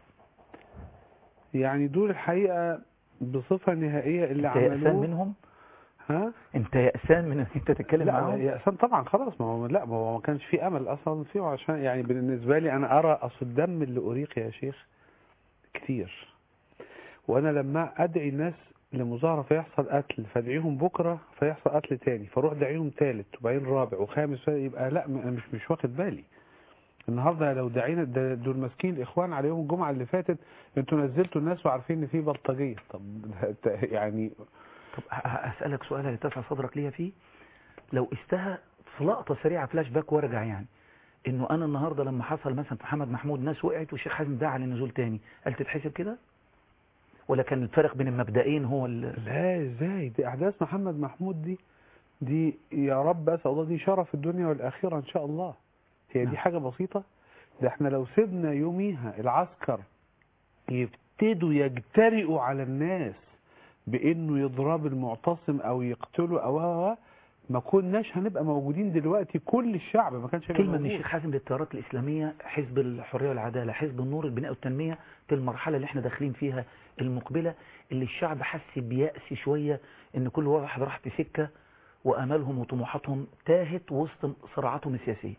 يعني دول الحقيقه بصفه نهائيه اللي انت يأسان عملوه منهم ها انت يأسان من ان انت تتكلم لا معاهم يأسان طبعا خلاص ما هو لا ما هو ما كانش في امل اصلا فيه عشان يعني بالنسبه لي انا ارى اصل الدم اللي اريق يا شيخ كتير وانا لما ادعي الناس لمظاهره فيحصل قتل فادعيهم بكره فيحصل قتل تاني فاروح داعيهم ثالث وبعدين رابع وخامس يبقى لا م- انا مش مش واخد بالي النهارده لو دعينا ده- دول ماسكين الاخوان على يوم الجمعه اللي فاتت انتوا نزلتوا الناس وعارفين ان في بلطجيه طب ده- يعني طب ه- ه- هسألك سؤال هيتسع صدرك ليا فيه لو استهى في لقطة سريعة فلاش باك وارجع يعني انه انا النهاردة لما حصل مثلا في محمد محمود ناس وقعت والشيخ حازم دعا للنزول تاني هل تتحسب كده ولا كان الفرق بين المبدئين هو ال... لا ازاي دي احداث محمد محمود دي دي يا رب اسال الله دي شرف الدنيا والاخره ان شاء الله هي دي نعم. حاجه بسيطه ده احنا لو سيبنا يوميها العسكر يبتدوا يجترئوا على الناس بانه يضرب المعتصم او يقتله او أو- أو، ما كناش هنبقى موجودين دلوقتي كل الشعب ما كانش هيبقى كلمة من موجود. الشيخ حازم للتيارات الإسلامية حزب الحرية والعدالة حزب النور البناء والتنمية في المرحلة اللي احنا داخلين فيها المقبلة اللي الشعب حس بيأس شوية ان كل واحد راح في سكة وأمالهم وطموحاتهم تاهت وسط صراعاتهم السياسية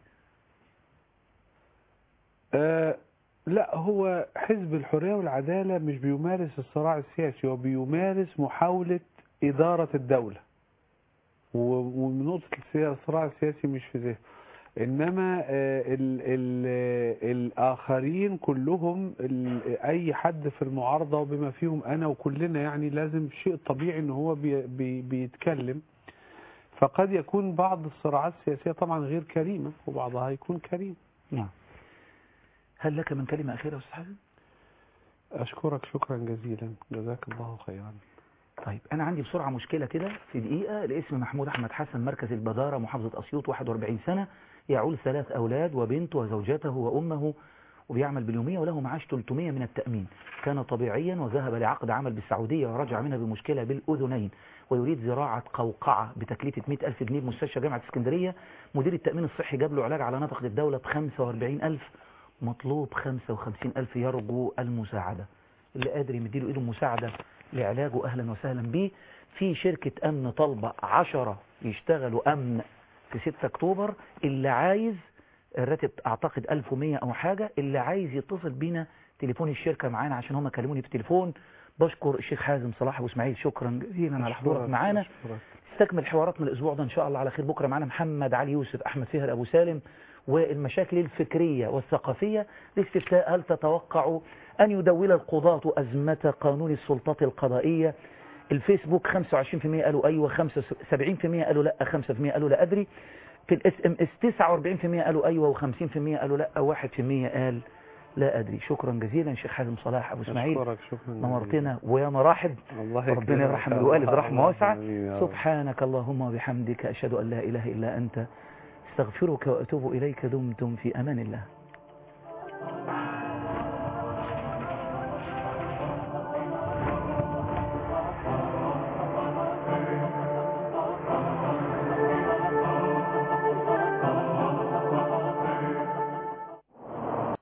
آه لا هو حزب الحرية والعدالة مش بيمارس الصراع السياسي هو بيمارس محاولة إدارة الدولة و- ومن نقطة السيا- الصراع السياسي مش في ذهنه إنما آه، ال ال الآخرين كلهم ال أي حد في المعارضة وبما فيهم أنا وكلنا يعني لازم شيء طبيعي إن هو بي بي بيتكلم فقد يكون بعض الصراعات السياسية طبعا غير كريمة وبعضها يكون كريم نعم هل لك من كلمة أخيرة يا أستاذ حازم؟ أشكرك شكرا جزيلا جزاك الله خيرا طيب أنا عندي بسرعة مشكلة كده في دقيقة الاسم محمود أحمد حسن مركز البدارة محافظة أسيوط 41 سنة يعول ثلاث أولاد وبنت وزوجته وأمه وبيعمل باليومية وله معاش 300 من التأمين كان طبيعيا وذهب لعقد عمل بالسعودية ورجع منها بمشكلة بالأذنين ويريد زراعة قوقعة بتكلفة 100 ألف جنيه بمستشفى جامعة اسكندرية مدير التأمين الصحي جاب له علاج على نفقة الدولة ب 45 ألف مطلوب 55 ألف يرجو المساعدة اللي قادر يمديله إيده مساعدة لعلاجه أهلا وسهلا بيه في شركة أمن طالبة 10 يشتغلوا أمن في 6 أكتوبر اللي عايز الراتب أعتقد 1100 أو حاجة اللي عايز يتصل بينا تليفون الشركة معانا عشان هم كلموني في التليفون بشكر الشيخ حازم صلاح أبو إسماعيل شكرا جزيلا على حضورك أشكرك- معانا أشكرك. استكمل حواراتنا الأسبوع ده إن شاء الله على خير بكرة معانا محمد علي يوسف أحمد فهر أبو سالم والمشاكل الفكرية والثقافية الاستفتاء هل تتوقع أن يدول القضاة أزمة قانون السلطات القضائية الفيسبوك 25% قالوا أيوة 75% قالوا لا 5% قالوا لا أدري في الاس ام اس 49% قالوا أيوة و50% قالوا لا 1% قال لا أدري شكرا جزيلا شيخ حازم صلاح أبو إسماعيل أشكرك شكرا نورتنا ويا مراحب الله ربنا يكرمك. يرحم الوالد رحمة اللهم واسعة آمين يا رب. سبحانك اللهم وبحمدك أشهد أن لا إله إلا أنت استغفرك وأتوب إليك دمتم في أمان الله